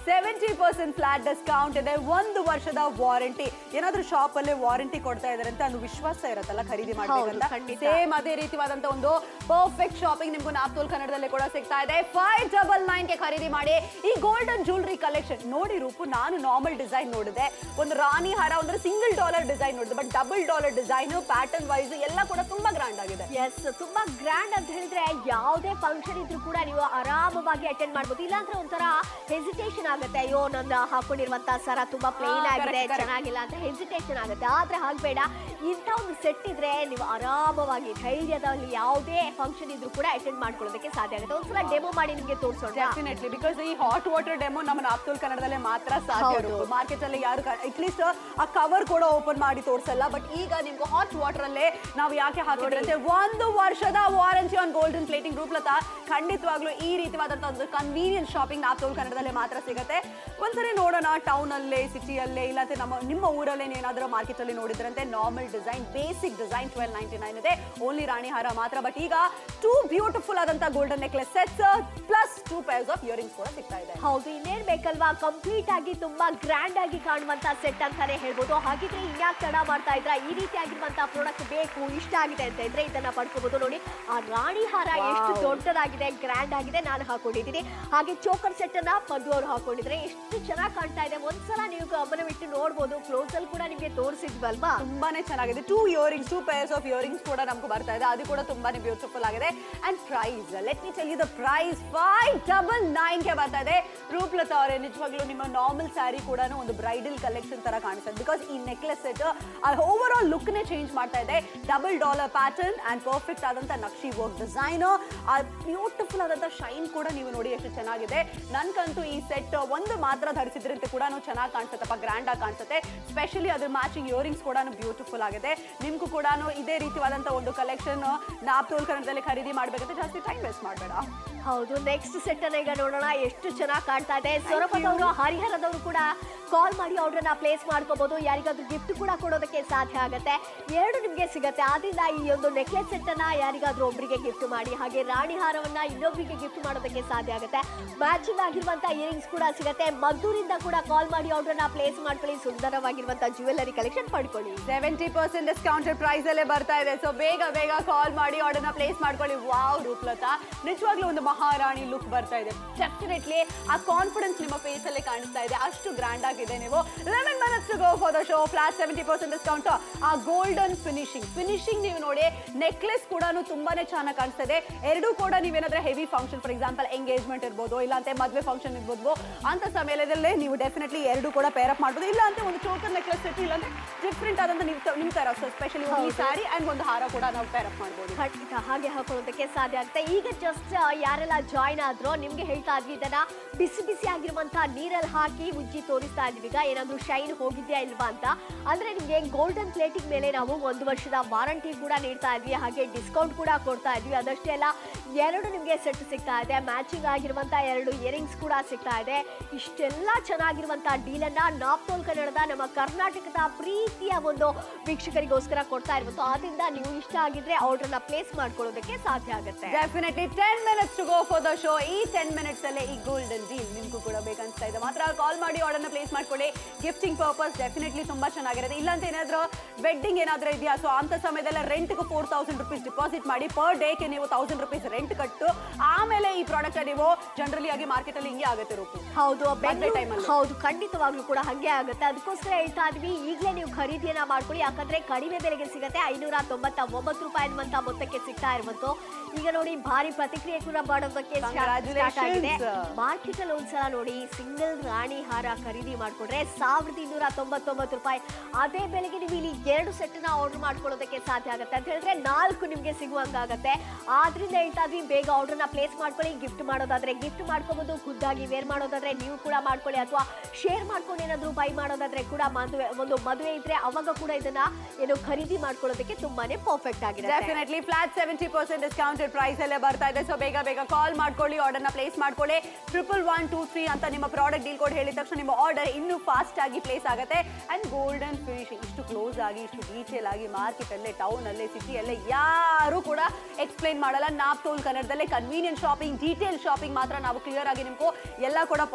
S2: ಸೆವೆಂಟಿ ಪರ್ಸೆಂಟ್ ಫ್ಲಾಟ್ ಡಿಸ್ಕೌಂಟ್ ಇದೆ ಒಂದು ವರ್ಷದ ವಾರಂಟಿ ಏನಾದ್ರೂ ಶಾಪ್ ಅಲ್ಲೇ ವಾರಂಟಿ ಕೊಡ್ತಾ ಇದಾರೆ ಅಂತ ಒಂದು ವಿಶ್ವಾಸ ಇರುತ್ತಲ್ಲ ಖರೀದಿ ಮಾಡ್ಬೇಕಂತ
S1: ಖಂಡಿತ.
S2: ಸೇಮ್ ಅದೇ ರೀತಿಯಾದಂತ ಒಂದು ಪರ್ಫೆಕ್ಟ್ ಶಾಪಿಂಗ್ ನಿಮ್ಗೂ ನಾಪ್ತೋಲ್ ಕನ್ನಡದಲ್ಲಿ ಕೂಡ ಸಿಗ್ತಾ ಇದೆ ಫೈವ್ ಡಬಲ್ ನೈನ್ ಗೆ ಖರೀದಿ ಮಾಡಿ ಈ ಗೋಲ್ಡನ್ ಜ್ಯುವೆಲರಿ ಕಲೆಕ್ಷನ್ ನೋಡಿ ರೂಪು ನಾನು ನಾರ್ಮಲ್ ಡಿಸೈನ್ ನೋಡಿದೆ ಒಂದು ರಾಣಿ ಹಾರ ಒಂದು ಸಿಂಗಲ್ ಡಾಲರ್ ಡಿಸೈನ್ ನೋಡಿದೆ but double dollar design pattern wise ಎಲ್ಲ ಕೂಡ ತುಂಬಾ ಗ್ರ್ಯಾಂಡ್ ಆಗಿದೆ
S1: ಎಸ್ ತುಂಬಾ ಗ್ರ್ಯಾಂಡ್ ಅಂತ ಹೇಳಿದ್ರೆ ಯಾವುದೇ ಫಂಕ್ಷನ್ ಇದ್ರೂ ಕೂಡ ನೀವು ಆರಾಮವಾಗಿ ಅಟೆಂಡ್ ಮಾಡ್ಬೋದು ಇಲ್ಲಾಂದ್ರೆ ಒಂಥರ ಹೆಸಿಟೇಷನ್ ಆಗುತ್ತೆ ಅಯ್ಯೋ ನನ್ನ ಹಾಕೊಂಡಿರುವಂತ ಸರ ತುಂಬಾ ಪ್ಲೇನ್
S2: ಹಾ,
S1: ಆಗಿದೆ
S2: correct, correct.
S1: ಚೆನ್ನಾಗಿಲ್ಲ ಅಂತ ಹೆಸಿಟೇಷನ್ ಆಗುತ್ತೆ ಆದ್ರೆ ಹಾಗ್ಬೇಡ ಇಂಥ ಒಂದು ಸೆಟ್ ಇದ್ರೆ ನೀವು ಆರಾಮವಾಗಿ ಧೈರ್ಯದಲ್ಲಿ ಯಾವುದೇ ಫಂಕ್ಷನ್ ಇದ್ರೂ ಕೂಡ ಅಟೆಂಡ್ ಮಾಡ್ಕೊಳ್ಳೋದಕ್ಕೆ ಸಾಧ್ಯ ಆಗುತ್ತೆ ಒಂದ್ಸಲ ಡೆಮೋ ಮಾಡಿ ನಿಮ್ಗೆ ತೋರಿಸೋಣ
S2: ಡೆಫಿನೆಟ್ಲಿ ಬಿಕಾಸ್ ಈ ಹಾಟ್ ವಾಟರ್ ಡೆಮೋ ನಮ್ಮ ನಾಪ್ತೋಲ್ ಕನ್ನಡದಲ್ಲೇ ಮಾತ್ರ ಸಾಧ್ಯ
S1: ಹೌದು.
S2: ಮಾರ್ಕೆಟ್ ಅಲ್ಲಿ ಯಾರು ಅಟ್ಲೀಸ್ಟ್ ಆ ಕವರ್ ಕೂಡ ಓಪನ್ ಮಾಡಿ ತೋರಿಸಲ್ಲ ಬಟ್ ಈಗ ನಿಮ್ಗೆ ಹಾಟ್ ವಾಟರ್ ಅಲ್ಲೇ ನಾವು ಯಾಕೆ ಹಾಕಿದ್ರಂತೆ ಒಂದು ವರ್ಷದ warranty on golden plating Rooplata ಖಂಡಿತವಾಗ್ಲೂ ಈ ರೀತಿಯಾದಂತಹ ಒಂದು ಕನ್ವೀನಿಯನ್ಸ್ ಶಾಪಿಂಗ್ ನಾಪ್ತೋಲ್ ಕನ್ನಡದಲ್ಲೇ ಮಾತ್ರ ಸಿಗುತ್ತೆ ಒಂದ್ಸರಿ ನೋಡೋಣ ಟೌನ್ ಅಲ್ಲೇ ಸಿಟಿಯಲ್ಲೇ ಇಲ್ಲಾಂದ್ರೆ ನಮ್ಮ ನಿಮ್ಮ ಊರಲ್ಲೇ ಏನಾದರೂ ಮಾರ್ಕೆಟ್ ಅಲ್ಲಿ ನೋಡಿದ್ರಂತೆ normal design basic design twelve ninety nine ಇದೆ ಓನ್ಲಿ ರಾಣಿ ಹಾರ ಮಾತ್ರ ಬಟ್ ಈಗ ಟೂ ಬ್ಯೂಟಿಫುಲ್ ಆದಂತ golden necklace sets plus two pairs of earrings ಕೂಡ ಸಿಗ್ತಾ ಇದೆ
S1: ಹೌದು ಇನ್ನೇನ್ ಬೇಕಲ್ವಾ ಕಂಪ್ಲೀಟ್ ಆಗಿ ತುಂಬಾ ಗ್ರ್ಯಾಂಡ್ ಆಗಿ ಕಾಣುವಂತ ಸೆಟ್ ಅಂತಾನೆ ಹೇಳ್ಬೋದು ಹಾಗಿದ್ರೆ ಇನ್ಯಾಕ್ ತಡ ಮಾಡ್ತಾ ಇದ್ರ ಈ ರೀತಿ ಆಗಿರುವಂತ ಪ್ರಾಡಕ್ಟ್ ಬೇಕು ಇಷ್ಟ ಆಗಿದೆ ಅಂತ ಇದ್ರೆ ಇದನ್ನ ಪಡ್ಕೋಬಹುದು ನೋಡಿ ಆ ರಾಣಿ ಹಾರ
S2: Wow.
S1: ಎಷ್ಟು ದೊಡ್ಡದಾಗಿದೆ ಗ್ರ್ಯಾಂಡ್ ಆಗಿದೆ ನಾನು ಹಾಕೊಂಡಿದ್ದೀನಿ ಹಾಗೆ ಚೋಕರ್ ಸೆಟ್ ಅನ್ನ ಮಧು ಅವ್ರು ಹಾಕೊಂಡಿದ್ರೆ ಎಷ್ಟು ಚೆನ್ನಾಗಿ ಕಾಣ್ತಾ ಇದೆ ಒಂದ್ಸಲ ನೀವು ಗಮನವಿಟ್ಟು ನೋಡ್ಬೋದು ಕ್ಲೋಸ್ ಅಲ್ಲಿ ಕೂಡ ನಿಮ್ಗೆ ತೋರಿಸಿದ್ವಲ್ವಾ
S2: ತುಂಬಾನೇ ಚೆನ್ನಾಗಿದೆ two earrings two pairs of earrings ಕೂಡ ನಮ್ಗೆ ಬರ್ತಾ ಇದೆ ಅದು ಕೂಡ ತುಂಬಾನೇ ಬ್ಯೂಟಿಫುಲ್ ಆಗಿದೆ and price let me tell you the price five double nine ಗೆ ಬರ್ತಾ ಇದೆ ರೂಪ್ಲತಾ ಅವರೇ ನಿಜವಾಗ್ಲೂ ನಿಮ್ಮ ನಾರ್ಮಲ್ ಸ್ಯಾರಿ ಕೂಡ ಒಂದು ಬ್ರೈಡಲ್ ಕಲೆಕ್ಷನ್ ತರ ಕಾಣಿಸ್ತದೆ ಬಿಕಾಸ್ ಈ necklace set over all look ನೇ ಚೇಂಜ್ ಮಾಡ್ತಾ ಇದೆ double dollar pattern and perfect ಆದಂತ ನಕ್ಷಿ ವರ್ಕ್ ಡಿಸೈನ್ ಆ ಬ್ಯೂಟಿಫುಲ್ ಆದಂತ ಶೈನ್ ಕೂಡ ನೀವು ನೋಡಿ ಎಷ್ಟು ಚೆನ್ನಾಗಿದೆ ನನ್ಗಂತೂ ಈ ಸೆಟ್ ಒಂದು ಮಾತ್ರ ಧರಿಸಿದ್ರಂತೆ ಕೂಡ ಚೆನ್ನಾಗಿ ಕಾಣಿಸುತ್ತಪ್ಪ ಗ್ರ್ಯಾಂಡ್ ಆಗಿ ಕಾಣಿಸುತ್ತೆ ಸ್ಪೆಷಲಿ ಅದ್ರ ಮ್ಯಾಚಿಂಗ್ ಇಯರಿಂಗ್ಸ್ ಕೂಡ ಬ್ಯೂಟಿಫುಲ್ ಆಗಿದೆ ನಿಮ್ಗೂ ಕೂಡ ಇದೇ ರೀತಿಯಾದಂತ ಒಂದು ಕಲೆಕ್ಷನ್ ನಾಪ್ತೋಲ್ ಕನ್ನಡದಲ್ಲಿ ಖರೀದಿ ಮಾಡ್ಬೇಕಂತ ಜಾಸ್ತಿ ಟೈಮ್ ವೇಸ್ಟ್ ಮಾಡಬೇಡ
S1: ಹೌದು ನೆಕ್ಸ್ಟ್ ಸೆಟ್ ಅನ್ನ ಈಗ ನೋಡೋಣ ಎಷ್ಟು ಚೆನ್ನಾಗಿ ಕಾಣ್ತಾ ಇದೆ ಸೊರಪತ್
S2: you.
S1: ಅವರು ಹರಿಹರದವರು ಕೂಡ ಕಾಲ್ ಮಾಡಿ ಆರ್ಡರ್ನ ಪ್ಲೇಸ್ ಮಾಡ್ಕೋಬಹುದು ಯಾರಿಗಾದ್ರೂ ಗಿಫ್ಟ್ ಕೂಡ ಕೊಡೋದಕ್ಕೆ ಸಾಧ್ಯ ಆಗುತ್ತೆ ಎರಡು ನಿಮ್ಗೆ ಸಿಗತ್ತೆ ಆದ್ರಿಂದ ಈ ಒಂದು ನೆಕ್ಲೆಸ್ ಸೆಟ್ ಅನ್ನ ಯಾರಿಗಾದ್ರೂ ಒಬ್ಬರಿಗೆ ಗಿಫ್ಟ್ ಮಾಡಿ ಹಾಗೆ ರಾಣಿ ಹಾರವನ್ನ ಇನ್ನೊಬ್ಬರಿಗೆ ಗಿಫ್ಟ್ ಮಾಡೋದಕ್ಕೆ ಸಾಧ್ಯ ಆಗುತ್ತೆ ಮ್ಯಾಚಿಂಗ್ ಆಗಿರುವಂತ ಇಯರಿಂಗ್ಸ್ ಕೂಡ ಸಿಗತ್ತೆ ಮದ್ದೂರಿಂದ ಕೂಡ ಕಾಲ್ ಮಾಡಿ ಆರ್ಡರ್ನ ಪ್ಲೇಸ್ ಮಾಡ್ಕೊಳ್ಳಿ ಸುಂದರವಾಗಿರುವಂತ ಜ್ಯುವೆಲ್ಲರಿ ಕಲೆಕ್ಷನ್ ಪಡ್ಕೊಳ್ಳಿ
S2: ಸೆವೆಂಟಿ ಪರ್ಸೆಂಟ್ ಡಿಸ್ಕೌಂಟೆಡ್ ಪ್ರೈಸ್ ಅಲ್ಲೇ ಬರ್ತಾ ಇದೆ ಸೊ ಬೇಗ ಬೇಗ ಕಾಲ್ ಮಾಡಿ ಆರ್ಡರ್ನ ಪ್ಲೇಸ್ ಮಾಡ್ಕೊಳ್ಳಿ ವಾವ್ ರೂಪ್ಲತಾ ನಿಜವಾಗ್ಲೂ ಒಂದು ಮಹಾರಾಣಿ ಲುಕ್ ಬರ್ತಾ ಇದೆ ಡೆಫಿನೆಟ್ಲಿ ಆ ಕಾನ್ಫಿಡೆನ್ಸ್ ನಿಮ್ಮ ಫೇಸ್ ಅಲ್ಲೇ ಕಾಣಿಸ್ತಾ ಇದೆ ಅಷ್ಟು ಗ್ರ್ಯಾಂಡ್ ಆಗಿದೆ ನೀವು eleven minutes to go for the show flat seventy percent discount ಆ ಗೋಲ್ಡನ್ ಫಿನಿಶಿಂಗ್ ಫಿನಿಶಿಂಗ್ ನೀವು ನೋಡಿ ನೆಕ್ಲೆಸ್ ಕೂಡ ತುಂಬಾನೇ ಚೆನ್ನಾಗಿ ಕಾಣಿಸ್ತಾ ಇದೆ ಎರಡೂ ಕೂಡ ನೀವೇನಾದ್ರೆ heavy function for example engagement ಇರ್ಬೋದು ಇಲ್ಲಾಂತೆ ಮದುವೆ ಫಂಕ್ಷನ್ ಇರ್ಬೋದು ಅಂತ ಸಮಯದಲ್ಲೇ ನೀವು ಡೆಫಿನೆಟ್ಲಿ ಎರಡು ಕೂಡ ಪೇರ್ ಅಪ್ ಮಾಡ್ಬೋದು ಇಲ್ಲ ಅಂತ ಒಂದು ಚೋಕರ್ ನೆಕ್ಲೆಸ್ ಸೆಟ್ ಇಲ್ಲಾಂದ್ರೆ ಡಿಫ್ರೆಂಟ್ ಆದಂತ ನೀವು ತ- ನಿಮ್ ತರ ಸ್ಪೆಷಲಿ ಒಂದು
S1: ಹೌದು.
S2: ಸ್ಯಾರಿ ಅಂಡ್ ಒಂದು ಹಾರ ಕೂಡ ನಾವು ಪೇರ್ ಅಪ್ ಮಾಡ್ಬೋದು
S1: ಖಂಡಿತ ಹಾಗೆ ಹಾಕೊಳ್ಳೋದಕ್ಕೆ ಸಾಧ್ಯ ಆಗುತ್ತೆ ಈಗ ಜಸ್ಟ್ ಯಾರೆಲ್ಲ ಜಾಯ್ನ್ ಆದ್ರೋ ನಿಮ್ಗೆ ಹೇಳ್ತಾ ಇದ್ವಿ ಇದನ್ನ ಬಿಸಿ ಬಿಸಿ ಆಗಿರುವಂತ ನೀರಲ್ಲಿ ಹಾಕಿ ಉಜ್ಜಿ ತೋರಿಸ್ತಾ ಇದ್ವಿ ಈಗ ಏನಾದ್ರೂ ಶೈನ್ ಹೋಗಿದ್ಯಾ ಇಲ್ವಾ ಅಂತ ಅಂದ್ರೆ ನಿಮ್ಗೆ ಗೋಲ್ಡನ್ ಪ್ಲೇಟಿಂಗ್ ಮೇಲೆ ನಾವು ಒಂದು ವರ್ಷದ ವಾರಂಟಿ ಕೂಡ ನೀಡ್ತಾ ಇದ್ವಿ ಹಾಗೆ ಡಿಸ್ಕೌಂಟ್ ಕೂಡ ಕೊಡ್ತಾ ಇದ್ವಿ ಅದಷ್ಟೇ ಅಲ್ಲ ಎರಡು ನಿಮ್ಗೆ ಸೆಟ್ ಸಿಗ್ತಾ ಇದೆ ಮ್ಯಾಚಿಂಗ್ ಆಗಿರುವಂತ ಎರಡು ಇಯರಿಂಗ್ಸ್ ಕೂಡ ಸಿಗ್ತಾ ಇದೆ ಇಷ್ಟೆಲ್ಲ ಚೆನ್ನಾಗಿರುವಂತ ಡೀಲನ್ನ ನಾಪ್ತೋಲ್ ಕನ್ನಡದ ನಮ್ಮ ಕರ್ನಾಟಕದ ಪ್ರೀತಿಯ ಒಂದು ವೀಕ್ಷಕರಿಗೋಸ್ಕರ ಕೊಡ್ತಾ ಇರುವಂತ ಆದ್ರಿಂದ ನೀವು ಇಷ್ಟ ಆಗಿದ್ರೆ ಆರ್ಡರ್ನ ಪ್ಲೇಸ್ ಮಾಡ್ಕೊಳ್ಳೋದಕ್ಕೆ ಸಾಧ್ಯ ಆಗುತ್ತೆ
S2: definitely ten minutes to go for the show ಈ ಟೆನ್ ಮಿನಿಟ್ಸ್ ಅಲ್ಲೇ ಈ ಗೋಲ್ಡನ್ ಡೀಲ್ ನಿಮ್ಗೂ ಕೂಡ ಬೇಕನ್ಸ್ತಾ ಇದೆ ಮಾತ್ರ ಕಾಲ್ ಮಾಡಿ ಆರ್ಡರ್ನ ಪ್ಲೇಸ್ ಮಾಡ್ಕೊಳ್ಳಿ ಗಿಫ್ಟಿಂಗ್ ಪರ್ಪಸ್ ಡೆಫಿನೆಟ್ಲಿ ತುಂಬಾ ಚೆನ್ನಾಗಿರುತ್ತೆ ಇಲ್ಲಾಂತ ಏನಾದ್ರು ವೆಡ್ಡಿಂಗ್ ಏನಾದ್ರೂ ಇದೆಯಾ ಸೊ ಅಂತ ಸಮಯದಲ್ಲಿ ರೆಂಟ್ಗೆ ಫೋರ್ ತೌಸಂಡ್ ರುಪೀಸ್ ಡಿಪಾಸಿಟ್ ಮಾಡಿ ಪರ್ ಡೇಗೆ ನೀವು ತೌಸಂಡ್ ರುಪೀಸ್ ರೆಂಟ್ ಕಟ್ಟು ಆಮೇಲೆ ಈ ಪ್ರಾಡಕ್ಟ್ ನೀವು ಜನರಲಿ ಆಗಿ ಮಾರ್ಕೆಟ್ ಅಲ್ಲಿ ಹಿಂಗೆ ಆಗುತ್ತೆ ರೂಪು
S1: ಹೌದು
S2: ಮದ್ವೆ
S1: ಬೆಂಗಳೂರು
S2: time ಅಲ್ಲಿ.
S1: ಹೌದು ಖಂಡಿತವಾಗ್ಲೂ ಕೂಡ ಹಂಗೆ ಆಗುತ್ತೆ ಅದಕ್ಕೋಸ್ಕರ ಹೇಳ್ತಾ ಇದ್ವಿ ಈಗಲೇ ನೀವು ಖರೀದಿಯನ್ನ ಮಾಡ್ಕೊಳ್ಳಿ ಯಾಕಂದ್ರೆ ಕಡಿಮೆ ಬೆಲೆಗೆ ಸಿಗುತ್ತೆ ಐನೂರ ತೊಂಬತ್ತ ಒಂಬತ್ತು ರೂಪಾಯಿ ಅನ್ನುವಂತ ಮೊತ್ತಕ್ಕೆ ಸಿಗ್ತಾ ಇರುವಂತು ಈಗ ನೋಡಿ ಭಾರಿ ಪ್ರತಿಕ್ರಿಯೆ ಕೂಡ ಮಾಡೋದಕ್ಕೆ
S2: Congratulations.
S1: ಆಗಿದೆ ಮಾರ್ಕೆಟ್ ಅಲ್ಲಿ ಒಂದ್ಸಲ ನೋಡಿ ಸಿಂಗಲ್ ರಾಣಿ ಹಾರ ಖರೀದಿ ಮಾಡ್ಕೊಂಡ್ರೆ ಸಾವಿರದ ಇನ್ನೂರ ತೊಂಬತ್ತೊಂಬತ್ತು ರೂಪಾಯಿ ಅದೇ ಬೆಲೆಗೆ ನೀವು ಇಲ್ಲಿ ಎರಡು ಸೆಟ್ ನ ಆರ್ಡರ್ ಮಾಡ್ಕೊಳ್ಳೋದಕ್ಕೆ ಸಾಧ್ಯ ಆಗುತ್ತೆ ಅಂತ ಹೇಳಿದ್ರೆ ನಾಲ್ಕು ನಿಮ್ಗೆ ಸಿಗುವಂಗಾಗತ್ತೆ ಆದ್ರಿಂದ ಹೇಳ್ತಾ ಇದ್ವಿ ಬೇಗ ಆರ್ಡರ್ನ ಪ್ಲೇಸ್ ಮಾಡ್ಕೊಳ್ಳಿ ಗಿಫ್ಟ್ ಮಾಡೋದಾದ್ರೆ ಗಿಫ್ಟ್ ಮಾಡ್ಕೋಬಹುದು ಖುದ್ದಾಗಿ ವೇರ್ ಮಾಡೋದಾದ್ರೆ ನೀವು ಕೂಡ ಮಾಡ್ಕೊಳ್ಳಿ ಅಥವಾ ಶೇರ್ ಮಾಡ್ಕೊಂಡು ಏನಾದ್ರು ಬೈ ಮಾಡೋದಾದ್ರೆ ಕೂಡ ಮದುವೆ ಒಂದು ಮದುವೆ ಇದ್ರೆ ಅವಾಗ ಕೂಡ ಇದನ್ನ ಏನು ಖರೀದಿ ಮಾಡ್ಕೊಳ್ಳೋದಕ್ಕೆ ತುಂಬಾನೇ ಪರ್ಫೆಕ್ಟ್ ಆಗಿದೆ
S2: definitely flat seventy percent discounted price ಅಲ್ಲೇ ಬರ್ತಾ ಇದೆ ಸೊ ಬೇಗ ಬೇಗ ಕಾಲ್ ಮಾಡ್ಕೊಳ್ಳಿ ಆರ್ಡರ್ನ ಪ್ಲೇಸ್ ಮಾಡ್ಕೊಳ್ಳಿ ಟ್ರಿಪಲ್ ಒನ್ ಟೂ ತ್ರೀ ಅಂತ ನಿಮ್ಮ ಪ್ರಾಡಕ್ಟ್ ಡೀಲ್ ಕೋಡ್ ಹೇಳಿದ ತಕ್ಷಣ ನಿಮ್ಮ ಆರ್ಡರ್ ಇನ್ನೂ ಫಾಸ್ಟ್ ಆಗಿ ಪ್ಲೇಸ್ ಆಗುತ್ತೆ ಅಂಡ್ ಗೋಲ್ಡನ್ ಫಿನಿಶಿಂಗ್ ಇಷ್ಟು ಕ್ಲೋಸ್ ಆಗಿ ಇಷ್ಟು ಡೀಟೇಲ್ ಆಗಿ ಮಾರ್ಕೆಟ್ ಅಲ್ಲೇ ಟೌನ್ ಅಲ್ಲೇ ಸಿಟಿಯಲ್ಲೇ ಯಾರು ಕೂಡ ಎಕ್ಸ್ಪ್ಲೈನ್ ಮಾಡಲ್ಲ ನಾಪ್ ತೋಲ್ ಕನ್ನಡದಲ್ಲೇ ಕನ್ವೀನಿಯಂಟ್ ಶಾಪಿಂಗ್ ಡೀಟೇಲ್ ಶಾಪಿಂಗ್ ಮಾತ್ರ ನಾವು ಕ್ಲಿಯರ್ ಆಗಿ ನಿಮ್ಗೆ ಎಲ್ಲ ಕೂಡ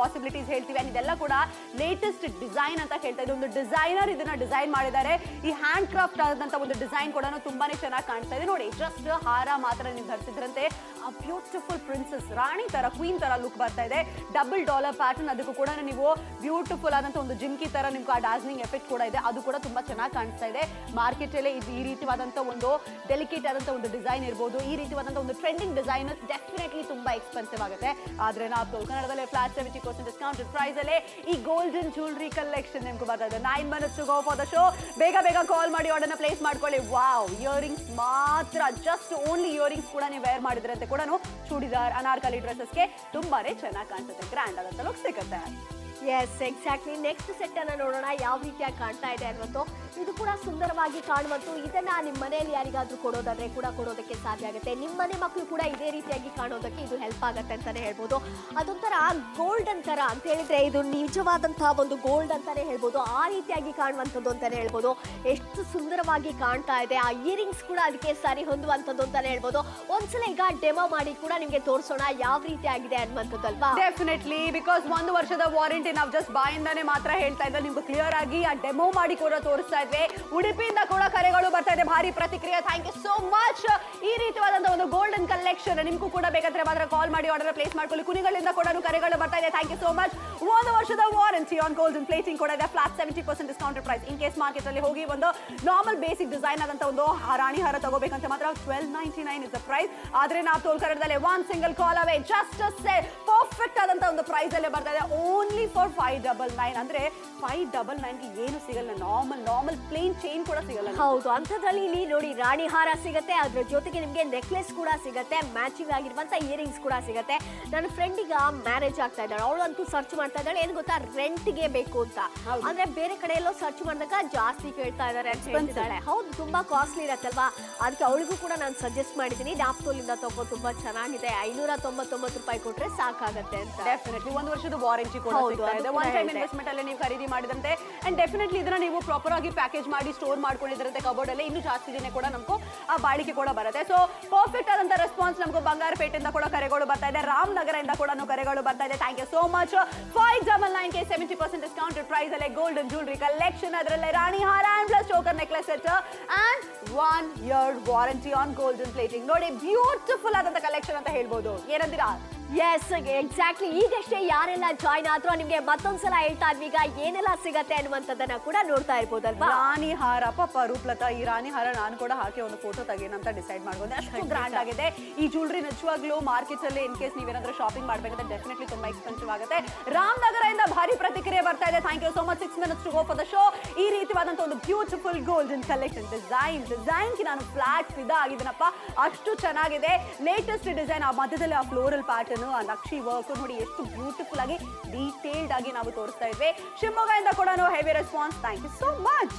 S2: ಪಾಸಿಬಿಲಿಟೀಸ್ ಹೇಳ್ತೀವಿ and ಇದೆಲ್ಲ ಕೂಡ ಲೇಟೆಸ್ಟ್ ಡಿಸೈನ್ ಅಂತ ಹೇಳ್ತಾ ಇದ್ದೀವಿ ಒಂದು ಡಿಸೈನರ್ ಇದನ್ನ ಡಿಸೈನ್ ಮಾಡಿದ್ದಾರೆ ಈ ಹ್ಯಾಂಡ್ ಕ್ರಾಫ್ಟ್ ಆದಂತ ಒಂದು ಡಿಸೈನ್ ಕೂಡ ತುಂಬಾನೇ ಚೆನ್ನಾಗಿ ಕಾಣಿಸ್ತಾ ಇದೆ ನೋಡಿ ಜಸ್ಟ್ ಹಾರ ಮಾತ್ರ ನೀವು ಧರಿಸಿದ್ರಂತೆ ಆ ಬ್ಯೂಟಿಫುಲ್ ಪ್ರಿನ್ಸಸ್ ರಾಣಿ ತರ ಕ್ವೀನ್ ತರ ಲುಕ್ ಬರ್ತಾ ಇದೆ ಡಬಲ್ ಡಾಲರ್ ಪ್ಯಾಟರ್ನ್ ಅದಕ್ಕೂ ಕೂಡ ನೀವು ಬ್ಯೂಟಿಫುಲ್ ಆದಂತ ಒಂದು ಜಿಮ್ಕಿ ತರ ನಿಮ್ಗೆ ಆ ಡಾರ್ಸ್ನಿಂಗ್ ಎಫೆಕ್ಟ್ ಕೂಡ ಇದೆ ಅದು ಕೂಡ ತುಂಬಾ ಚೆನ್ನಾಗಿ ಕಾಣಿಸ್ತಾ ಇದೆ ಮಾರ್ಕೆಟ್ ಅಲ್ಲೇ ಇದು ಈ ರೀತಿಯಾದಂತ ಒಂದು ಡೆಲಿಕೇಟ್ ಆದಂತ ಒಂದು ಡಿಸೈನ್ ಇರ್ಬೋದು ಈ ರೀತಿಯಾದಂತ ಒಂದು ಟ್ರೆಂಡಿಂಗ್ ಡಿಸೈನ್ ಡೆಫಿನೆಟ್ಲಿ ತುಂಬಾ ಎಕ್ಸ್ಪೆನ್ಸಿವ್ ಆಗುತ್ತೆ ಆದ್ರೆ ನಾವು ಕನ್ನಡದಲ್ಲಿ flat seventy percent discounted price ಅಲ್ಲೇ ಈ ಗೋಲ್ಡನ್ ಜ್ಯುವೆಲ್ರಿ ಕಲೆಕ್ಷನ್ ನಿಮ್ಗೆ ಬರ್ತಾ ಇದೆ nine minutes go for the show ಬೇಗ ಬೇಗ ಕಾಲ್ ಮಾಡಿ ಆರ್ಡರ್ನ ಪ್ಲೇಸ್ ಮಾಡ್ಕೊಳ್ಳಿ ವಾವ್ ಇಯರಿಂಗ್ಸ್ ಮಾತ್ರ ಜಸ್ಟ್ ಓನ್ಲಿ ಇಯರಿಂಗ್ಸ್ ಕೂಡ ನೀವು ವೇರ್ ಮಾಡಿದ್ರೆ ಅಂತ ಕೂಡ ಚೂಡಿದಾರ್ ಅನಾರ್ಕಲಿ ಡ್ರೆಸ್ಸಸ್ಗೆ ತುಂಬಾನೇ ಚೆನ್ನಾಗಿ ಕಾಣಿಸುತ್ತೆ ಗ್ರ್ಯಾಂಡ್ ಆದಂತ ಲುಕ್ ಸಿಗುತ್ತೆ
S1: ಎಸ್ ಎಕ್ಸಾಕ್ಟ್ಲಿ ನೆಕ್ಸ್ಟ್ ಸೆಟ್ ಅನ್ನ ನೋಡೋಣ ಯಾವ ರೀತಿಯಾಗಿ ಕಾಣ್ತಾ ಇದೆ ಅನ್ನೋದು ಇದು ಕೂಡ ಸುಂದರವಾಗಿ ಕಾಣುವಂತು ಇದನ್ನ ನಿಮ್ಮ ಮನೆಯಲ್ಲಿ ಯಾರಿಗಾದ್ರೂ ಕೊಡೋದಾದ್ರೆ ಕೂಡ ಕೊಡೋದಕ್ಕೆ ಸಾಧ್ಯ ಆಗುತ್ತೆ ನಿಮ್ಮ ಮನೆ ಮಕ್ಕಳು ಕೂಡ ಇದೇ ರೀತಿಯಾಗಿ ಕಾಣೋದಕ್ಕೆ ಇದು ಹೆಲ್ಪ್ ಆಗುತ್ತೆ ಅಂತಾನೆ ಹೇಳ್ಬೋದು ಅದೊಂಥರ ಗೋಲ್ಡನ್ ತರ ಅಂತ ಹೇಳಿದ್ರೆ ಇದು ನಿಜವಾದಂತಹ ಒಂದು ಗೋಲ್ಡ್ ಅಂತಾನೆ ಹೇಳ್ಬೋದು ಆ ರೀತಿಯಾಗಿ ಕಾಣುವಂಥದ್ದು ಅಂತಾನೆ ಹೇಳ್ಬೋದು ಎಷ್ಟು ಸುಂದರವಾಗಿ ಕಾಣ್ತಾ ಇದೆ ಆ ಇಯರಿಂಗ್ಸ್ ಕೂಡ ಅದಕ್ಕೆ ಸರಿ ಹೊಂದುವಂಥದ್ದು ಅಂತಾನೆ ಹೇಳ್ಬೋದು ಒಂದ್ಸಲ ಈಗ ಡೆಮೋ ಮಾಡಿ ಕೂಡ ನಿಮ್ಗೆ ತೋರಿಸೋಣ ಯಾವ ರೀತಿ ಆಗಿದೆ ಅನ್ನುವಂಥದ್ದು ಅಲ್ವಾ
S2: ಡೆಫಿನೆಟ್ಲಿ ಬಿಕಾಸ್ ಒಂದು ವರ್ಷದ ವಾರಂಟಿ ನಾವು ಜಸ್ಟ್ ಬಾಯಿಂದಾನೆ ಮಾತ್ರ ಹೇಳ್ತಾ ಇದ್ದೆ ನಿಮ್ಗೆ ಕ್ಲಿಯರ್ ಆಗಿ ಆ ಡೆಮೋ ಮಾಡಿ ಕೂಡ ತೋರಿಸ್ತಾ ಇದ್ವಿ ಉಡುಪಿಯಿಂದ ಕೂಡ ಕರೆಗಳು ಬರ್ತಾ ಇದೆ ಭಾರಿ ಪ್ರತಿಕ್ರಿಯೆ ಥ್ಯಾಂಕ್ ಯು ಸೋ ಮಚ್ ಈ ರೀತಿಯಾದಂತಹ ಒಂದು ಗೋಲ್ಡನ್ ಕಲೆಕ್ಷನ್ ನಿಮ್ಗೂ ಕೂಡ ಬೇಕಾದ್ರೆ ಮಾತ್ರ ಕಾಲ್ ಮಾಡಿ ಆರ್ಡರ್ ಪ್ಲೇಸ್ ಮಾಡ್ಕೊಳ್ಳಿ ಕುಣಿಗಳಿಂದ ಕೂಡ ಕರೆಗಳು ಬರ್ತಾ ಇದೆ ಥ್ಯಾಂಕ್ ಯು ಸೋ ಮಚ್ ಒಂದು ವರ್ಷದ ವಾರಂಟಿ ಆನ್ ಗೋಲ್ಡನ್ ಪ್ಲೇಟಿಂಗ್ ಕೂಡ ಇದೆ flat seventy percent discounted price in case market ಅಲ್ಲಿ ಹೋಗಿ ಒಂದು ನಾರ್ಮಲ್ ಬೇಸಿಕ್ ಡಿಸೈನ್ ಆದಂತ ಒಂದು ರಾಣಿ ಹಾರ ತಗೋಬೇಕಂತ ಮಾತ್ರ twelve ninety nine is the price ಆದ್ರೆ ನಾವು ತೋಲ್ ಕನ್ನಡದಲ್ಲಿ one single call away just perfect ಆದಂತ ಒಂದು ಪ್ರೈಸ್ ಅಲ್ಲೇ ಬರ್ತಾ ಇದೆ only for five double nine ಅಂದ್ರೆ ಫೈವ್ ಡಬಲ್ ನೈನ್ಗೆ ಏನು ಸಿಗಲ್ಲ ನಾರ್ಮಲ್ ನಾರ್ಮಲ್ ಪ್ಲೇನ್ ಚೈನ್ ಕೂಡ ಸಿಗಲ್ಲ
S1: ಹೌದು ಅಂಥದ್ರಲ್ಲಿ ಇಲ್ಲಿ ನೋಡಿ ರಾಣಿ ಹಾರ ಸಿಗತ್ತೆ ಅದ್ರ ಜೊತೆಗೆ ನಿಮ್ಗೆ ನೆಕ್ಲೆಸ್ ಕೂಡ ಸಿಗತ್ತೆ ಮ್ಯಾಚಿಂಗ್ ಆಗಿರುವಂತ ಇಯರಿಂಗ್ಸ್ ಕೂಡ ಸಿಗತ್ತೆ ನನ್ನ ಫ್ರೆಂಡಿಗ ಮ್ಯಾರೇಜ್ ಆಗ್ತಾ ಇದ್ದಾಳೆ ಅವಳು ಅಂತೂ ಸರ್ಚ್ ಮಾಡ್ತಾ ಇದ್ದಾಳೆ ಏನ್ ಗೊತ್ತಾ ರೆಂಟ್ಗೆ ಬೇಕು ಅಂತ
S2: ಹೌದು.
S1: ಅಂದ್ರೆ ಬೇರೆ ಕಡೆ ಎಲ್ಲೋ ಸರ್ಚ್ ಮಾಡಿದಾಗ ಜಾಸ್ತಿ ಕೇಳ್ತಾ ಇದಾರೆ ಅಂತ ಹೇಳ್ತಿದ್ದಾಳೆ ಹೌದು ತುಂಬಾ ಕಾಸ್ಟ್ಲಿ ಇರತ್ತಲ್ವಾ ಅದಕ್ಕೆ ಅವಳಿಗೂ ಕೂಡ ನಾನು ಸಜೆಸ್ಟ್ ಮಾಡಿದ್ದೀನಿ ನ್ಯಾಪ್ತೋಲಿಂದ ತಗೋ ತುಂಬಾ ಚೆನ್ನಾಗಿದೆ ಐನೂರ ತೊಂಬತ್ತೊಂಬತ್ತು ರೂಪಾಯಿ ಕೊಟ್ರೆ ಸಾಕಾಗತ್ತೆ ಅಂತ
S2: ಡೆಫಿನೆಟ್ಲಿ ಒಂದು ವರ್ಷದ ವಾರಂಟಿ ಕೂಡ
S1: ಹೌದು,
S2: ಸಿಗ್ತಾ
S1: ಅದು
S2: ಇದೆ
S1: ಕೂಡ
S2: ಒನ್ ಟೈಮ್
S1: ಇದೆ.
S2: ಇನ್ವೆಸ್ಟ್ಮೆಂಟ್ ಅಲ್ಲಿ ನೀವು ಖರೀದಿ ಮಾಡಿದಂತೆ ಅಂಡ್ ಡೆಫಿನೆಟ್ಲಿ ಇದನ್ನ ನೀವು ಪ್ರಾಪರ್ ಆಗಿ ಪ್ಯಾಕೇಜ್ ಮಾಡಿ ಸ್ಟೋರ್ ಮಾಡ್ಕೊಂಡಿದ್ರಂತೆ ಕಬೋರ್ಡ್ ಅಲ್ಲಿ ಇನ್ನೂ ಜಾಸ್ತಿ ದಿನ ಕೂಡ ನಮಗೂ ಆ ಬಾಳಿಕೆ ಕೂಡ ಬರುತ್ತೆ ಸೊ ಪರ್ಫೆಕ್ಟ್ ಆದಂತ ರೆಸ್ಪಾನ್ಸ್ ನಮಗೂ ಬಂಗಾರಪೇಟೆಯಿಂದ ಕೂಡ ಕರೆಗಳು ಬರ್ತಾ ಇದೆ ರಾಮನಗರದಿಂದ ಕೂಡ ಕರೆಗಳು ಬರ್ತಾ ಇದೆ thank you so much five double nine ಕೆ ಸೆವೆಂಟಿ ಪರ್ಸೆಂಟ್ ಡಿಸ್ಕೌಂಟೆಡ್ ಪ್ರೈಸ್ ಅಲ್ಲೇ ಗೋಲ್ಡನ್ ಜ್ಯುವೆಲ್ರಿ ಕಲೆಕ್ಷನ್ ಅದರಲ್ಲೇ ರಾಣಿ ಹಾರ and plus choker necklace set and one year warranty on golden plating ನೋಡಿ ಬ್ಯೂಟಿಫುಲ್ ಆದಂತ ಕಲೆಕ್ಷನ್ ಅಂತ ಹೇಳ್ಬೋದು ಏನಂತೀರಾ
S1: ಎಸ್ ಎಕ್ಸಾಕ್ಟ್ಲಿ ಈಗಷ್ಟೇ ಯಾರೆಲ್ಲ ಜಾಯ್ನ್ ಆದ್ರೂ ನಿಮ್ಗೆ ಮತ್ತೊಂದ್ಸಲ ಹೇಳ್ತಾ ಇದ್ವಿ ಈಗ ಏನೆಲ್ಲ ಸಿಗತ್ತೆ ಅನ್ನುವಂಥದ್ದನ್ನ ಕೂಡ ನೋಡ್ತಾ ಇರ್ಬೋದಲ್ವಾ
S2: ರಾಣಿ ಹಾರ ಪಾಪ ರೂಪ್ಲತಾ ಈ ರಾಣಿ ಹಾರ ನಾನು ಕೂಡ ಹಾಕಿ ಒಂದು ಫೋಟೋ ತೆಗೇನಂತ ಡಿಸೈಡ್ ಮಾಡ್ಬೋದು ಅಷ್ಟು ಗ್ರ್ಯಾಂಡ್ ಆಗಿದೆ ಈ ಜ್ಯುವೆಲ್ರಿ ನಿಜವಾಗ್ಲೂ ಮಾರ್ಕೆಟ್ ಅಲ್ಲಿ ಇನ್ ಕೇಸ್ ನೀವೇನಾದ್ರೂ ಶಾಪಿಂಗ್ ಮಾಡ್ಬೇಕಂದ್ರೆ ಡೆಫಿನೆಟ್ಲಿ ತುಂಬಾ ಎಕ್ಸ್ಪೆನ್ಸಿವ್ ಆಗುತ್ತೆ ರಾಮನಗರದಿಂದ ಭಾರಿ ಪ್ರತಿಕ್ರಿಯೆ ಬರ್ತಾ ಇದೆ thank you so much six minutes to go for the show ಈ ರೀತಿಯಾದಂತ ಒಂದು beautiful golden collection design design ನಾನು ಫ್ಲಾಟ್ ಫಿದಾ ಆಗಿದ್ದೀನಪ್ಪ ಅಷ್ಟು ಚೆನ್ನಾಗಿದೆ ಲೇಟೆಸ್ಟ್ ಡಿಸೈನ್ ಆ ಮಧ್ಯದಲ್ಲಿ ಆ ಫ್ಲೋರಲ್ ಪ್ಯಾಟರ್ನ್ ಆ ನಕ್ಷಿ ವರ್ಕ್ ನೋಡಿ ಎಷ್ಟು ಬ್ಯೂಟಿಫುಲ್ ಆಗಿ ಡೀಟೇಲ್ಡ್ ಆಗಿ ನಾವು ತೋರಿಸ್ತಾ ಇದ್ವಿ ಶಿವಮೊಗ್ಗದಿಂದ ಕೂಡ heavy response thank you so much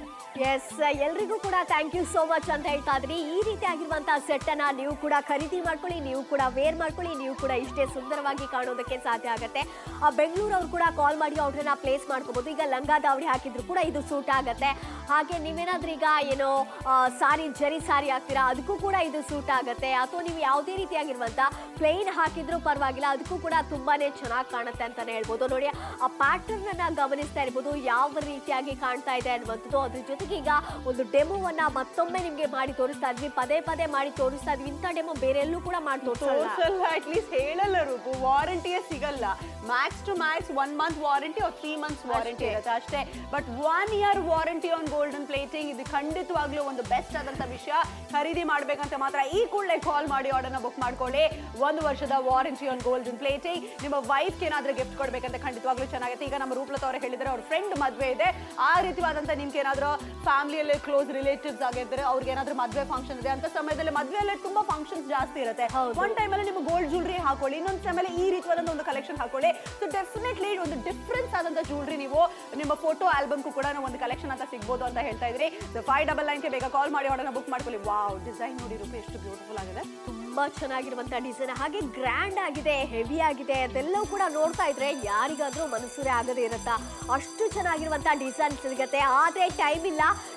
S1: yes ಎಲ್ರಿಗೂ ಕೂಡ ಥ್ಯಾಂಕ್ ಯು ಸೋ ಮಚ್ ಅಂತ ಹೇಳ್ತಾ ಇದ್ರಿ ಈ ರೀತಿ ಆಗಿರುವಂತಹ ಸೆಟ್ ಅನ್ನ ನೀವು ಕೂಡ ಖರೀದಿ ಮಾಡ್ಕೊಳ್ಳಿ ನೀವು ಕೂಡ ವೇರ್ ಮಾಡ್ಕೊಳ್ಳಿ ನೀವು ಕೂಡ ಇಷ್ಟೇ ಸುಂದರವಾಗಿ ಕಾಣೋದಕ್ಕೆ ಸಾಧ್ಯ ಆಗುತ್ತೆ ಆ ಬೆಂಗಳೂರವ್ರು ಕೂಡ ಕಾಲ್ ಮಾಡಿ ಅವ್ರನ್ನ ಪ್ಲೇಸ್ ಮಾಡ್ಕೋಬಹುದು ಈಗ ಲಂಗ ದಾವಣಿ ಹಾಕಿದ್ರು ಕೂಡ ಇದು ಸೂಟ್ ಆಗತ್ತೆ ಹಾಗೆ ನೀವೇನಾದ್ರೂ ಈಗ ಏನೋ ಆ, ಸಾರಿ ಜರಿ ಸಾರಿ ಹಾಕ್ತೀರಾ ಅದಕ್ಕೂ ಕೂಡ ಇದು ಸೂಟ್ ಆಗತ್ತೆ ಅಥವಾ ನೀವು ಯಾವುದೇ ರೀತಿಯಾಗಿರುವಂತ ಪ್ಲೇನ್ ಹಾಕಿದ್ರು ಪರವಾಗಿಲ್ಲ ಅದಕ್ಕೂ ಕೂಡ ತುಂಬಾನೇ ಚೆನ್ನಾಗಿ ಕಾಣುತ್ತೆ ಅಂತಾನೆ ಹೇಳ್ಬೋದು ನೋಡಿ ಆ ಪ್ಯಾಟರ್ನ್ ಅನ್ನ ಗಮನಿಸ್ತಾ ಇರ್ಬೋದು ಯಾವ ರೀತಿಯಾಗಿ ಕಾಣ್ತಾ ಇದೆ ಅನ್ನುವಂಥದ್ದು ಅದ್ರ ಜೊತೆಗೆ ಈಗ ಒಂದು ಡೆಮೋವನ್ನ ಮತ್ತೊಮ್ಮೆ ನಿಮ್ಗೆ ಮಾಡಿ ತೋರಿಸ್ತಾ ಇದ್ವಿ ಪದೇ ಪದೇ ಮಾಡಿ ತೋರಿಸ್ತಾ ಇದ್ವಿ ಇಂಥ ಡೆಮೋ ಬೇರೆ ಎಲ್ಲೂ ಕೂಡ ಮಾಡಿ ತೋರಿಸಲ್ಲ
S2: ಟೋಟಲ್ ಅಟ್ಲೀಸ್ಟ್ ಹೇಳಲ್ಲ ರೂಪು ವಾರಂಟಿಯೇ ಸಿಗಲ್ಲ max to max one month warranty or three months warranty
S1: ಅಷ್ಟೇ.
S2: ಇರುತ್ತೆ ಅಷ್ಟೇ but one year warranty on golden plating ಇದು ಖಂಡಿತವಾಗ್ಲೂ ಒಂದು ಬೆಸ್ಟ್ ಆದಂತ ವಿಷಯ ಖರೀದಿ ಮಾಡ್ಬೇಕಂತ ಮಾತ್ರ ಈ ಕೂಡಲೇ ಕಾಲ್ ಮಾಡಿ ಆರ್ಡರ್ನ ಬುಕ್ ಮಾಡ್ಕೊಳ್ಳಿ ಒಂದು ವರ್ಷದ ವಾರಂಟಿ ಆನ್ ಗೋಲ್ಡನ್ ಪ್ಲೇಟಿಂಗ್ ನಿಮ್ಮ ವೈಫ್ಗೆ ಏನಾದ್ರೂ ಗಿಫ್ಟ್ ಕೊಡ್ಬೇಕಂತ ಖಂಡಿತವಾಗ್ಲೂ ಚೆನ್ನಾಗುತ್ತೆ ಈಗ ನಮ್ಮ ರೂಪ್ಲತ ಅವರು ಹೇಳಿದ್ರೆ ಅವ್ರ ಫ್ರೆಂಡ್ ಮದುವೆ ಇದೆ ಆ ರೀತಿಯಾದಂತ ನಿಮ್ಗೆ ಏನಾದ್ರೂ ಫ್ಯಾಮಿಲಿಯಲ್ಲಿ ಕ್ಲೋಸ್ ರಿಲೇಟಿವ್ಸ್ ಆಗಿದ್ರೆ ಅವ್ರಿಗೆ ಏನಾದ್ರೂ ಮದುವೆ ಫಂಕ್ಷನ್ ಇದೆ ಅಂತ ಸಮಯದಲ್ಲಿ ಮದುವೆಯಲ್ಲಿ ತುಂಬಾ ಫಂಕ್ಷನ್ಸ್ ಜಾಸ್ತಿ ಇರುತ್ತೆ
S1: ಹೌದು.
S2: ಒನ್ ಟೈಮಲ್ಲಿ ನಿಮ್ಮ ಗೋಲ್ಡ್ ಜ್ಯುವೆಲ್ರಿ ಹಾಕೊಳ್ಳಿ ಇನ್ನೊಂದು ಟೈಮಲ್ಲಿ ಈ ರೀತಿಯಾದಂಥ ಒಂದು ಕಲೆಕ್ಷನ್ ಹಾಕೊಳ್ಳಿ ಸೊ ಡೆಫಿನೆಟ್ಲಿ ಒಂದು ಡಿಫ್ರೆನ್ಸ್ ಆದಂಥ ಜ್ಯುವೆಲ್ರಿ ನೀವು ನಿಮ್ಮ ಫೋಟೋ ಆಲ್ಬಮ್ಗೂ ಕೂಡ ಒಂದು ಕಲೆಕ್ಷನ್ ಅಂತ ಸಿಗ್ಬೋದು ಅಂತ ಹೇಳ್ತಾ ಇದ್ರಿ ಸೊ ಫೈವ್ ಡಬಲ್ ನೈನ್ಗೆ ಬೇಗ ಕಾಲ್ ಮಾಡಿ ಆರ್ಡರ್ನ ಬುಕ್ ಮಾಡ್ಕೊಳ್ಳಿ ವಾವ್ ಡಿಸೈನ್ ನೋಡಿ ರೂಪ ಎಷ್ಟು ಬ್ಯೂಟಿಫುಲ್ ಆಗಿದೆ
S1: ತುಂಬಾ ಚೆನ್ನಾಗಿರುವಂತ ಡಿಸೈನ್ ಹಾಗೆ ಗ್ರ್ಯಾಂಡ್ ಆಗಿದೆ ಹೆವಿ ಆಗಿದೆ ಅದೆಲ್ಲವೂ ಕೂಡ ನೋಡ್ತಾ ಇದ್ರೆ ಯಾರಿಗಾದ್ರೂ ಮನಸ್ಸುರೇ ಆಗದೆ ಇರುತ್ತಾ ಅಷ್ಟು ಚೆನ್ನಾಗಿರುವಂತ ಡಿಸೈನ್ ಸಿಗುತ್ತೆ ಆದ್ರೆ ಟೈಮ್ ಇಲ್ಲ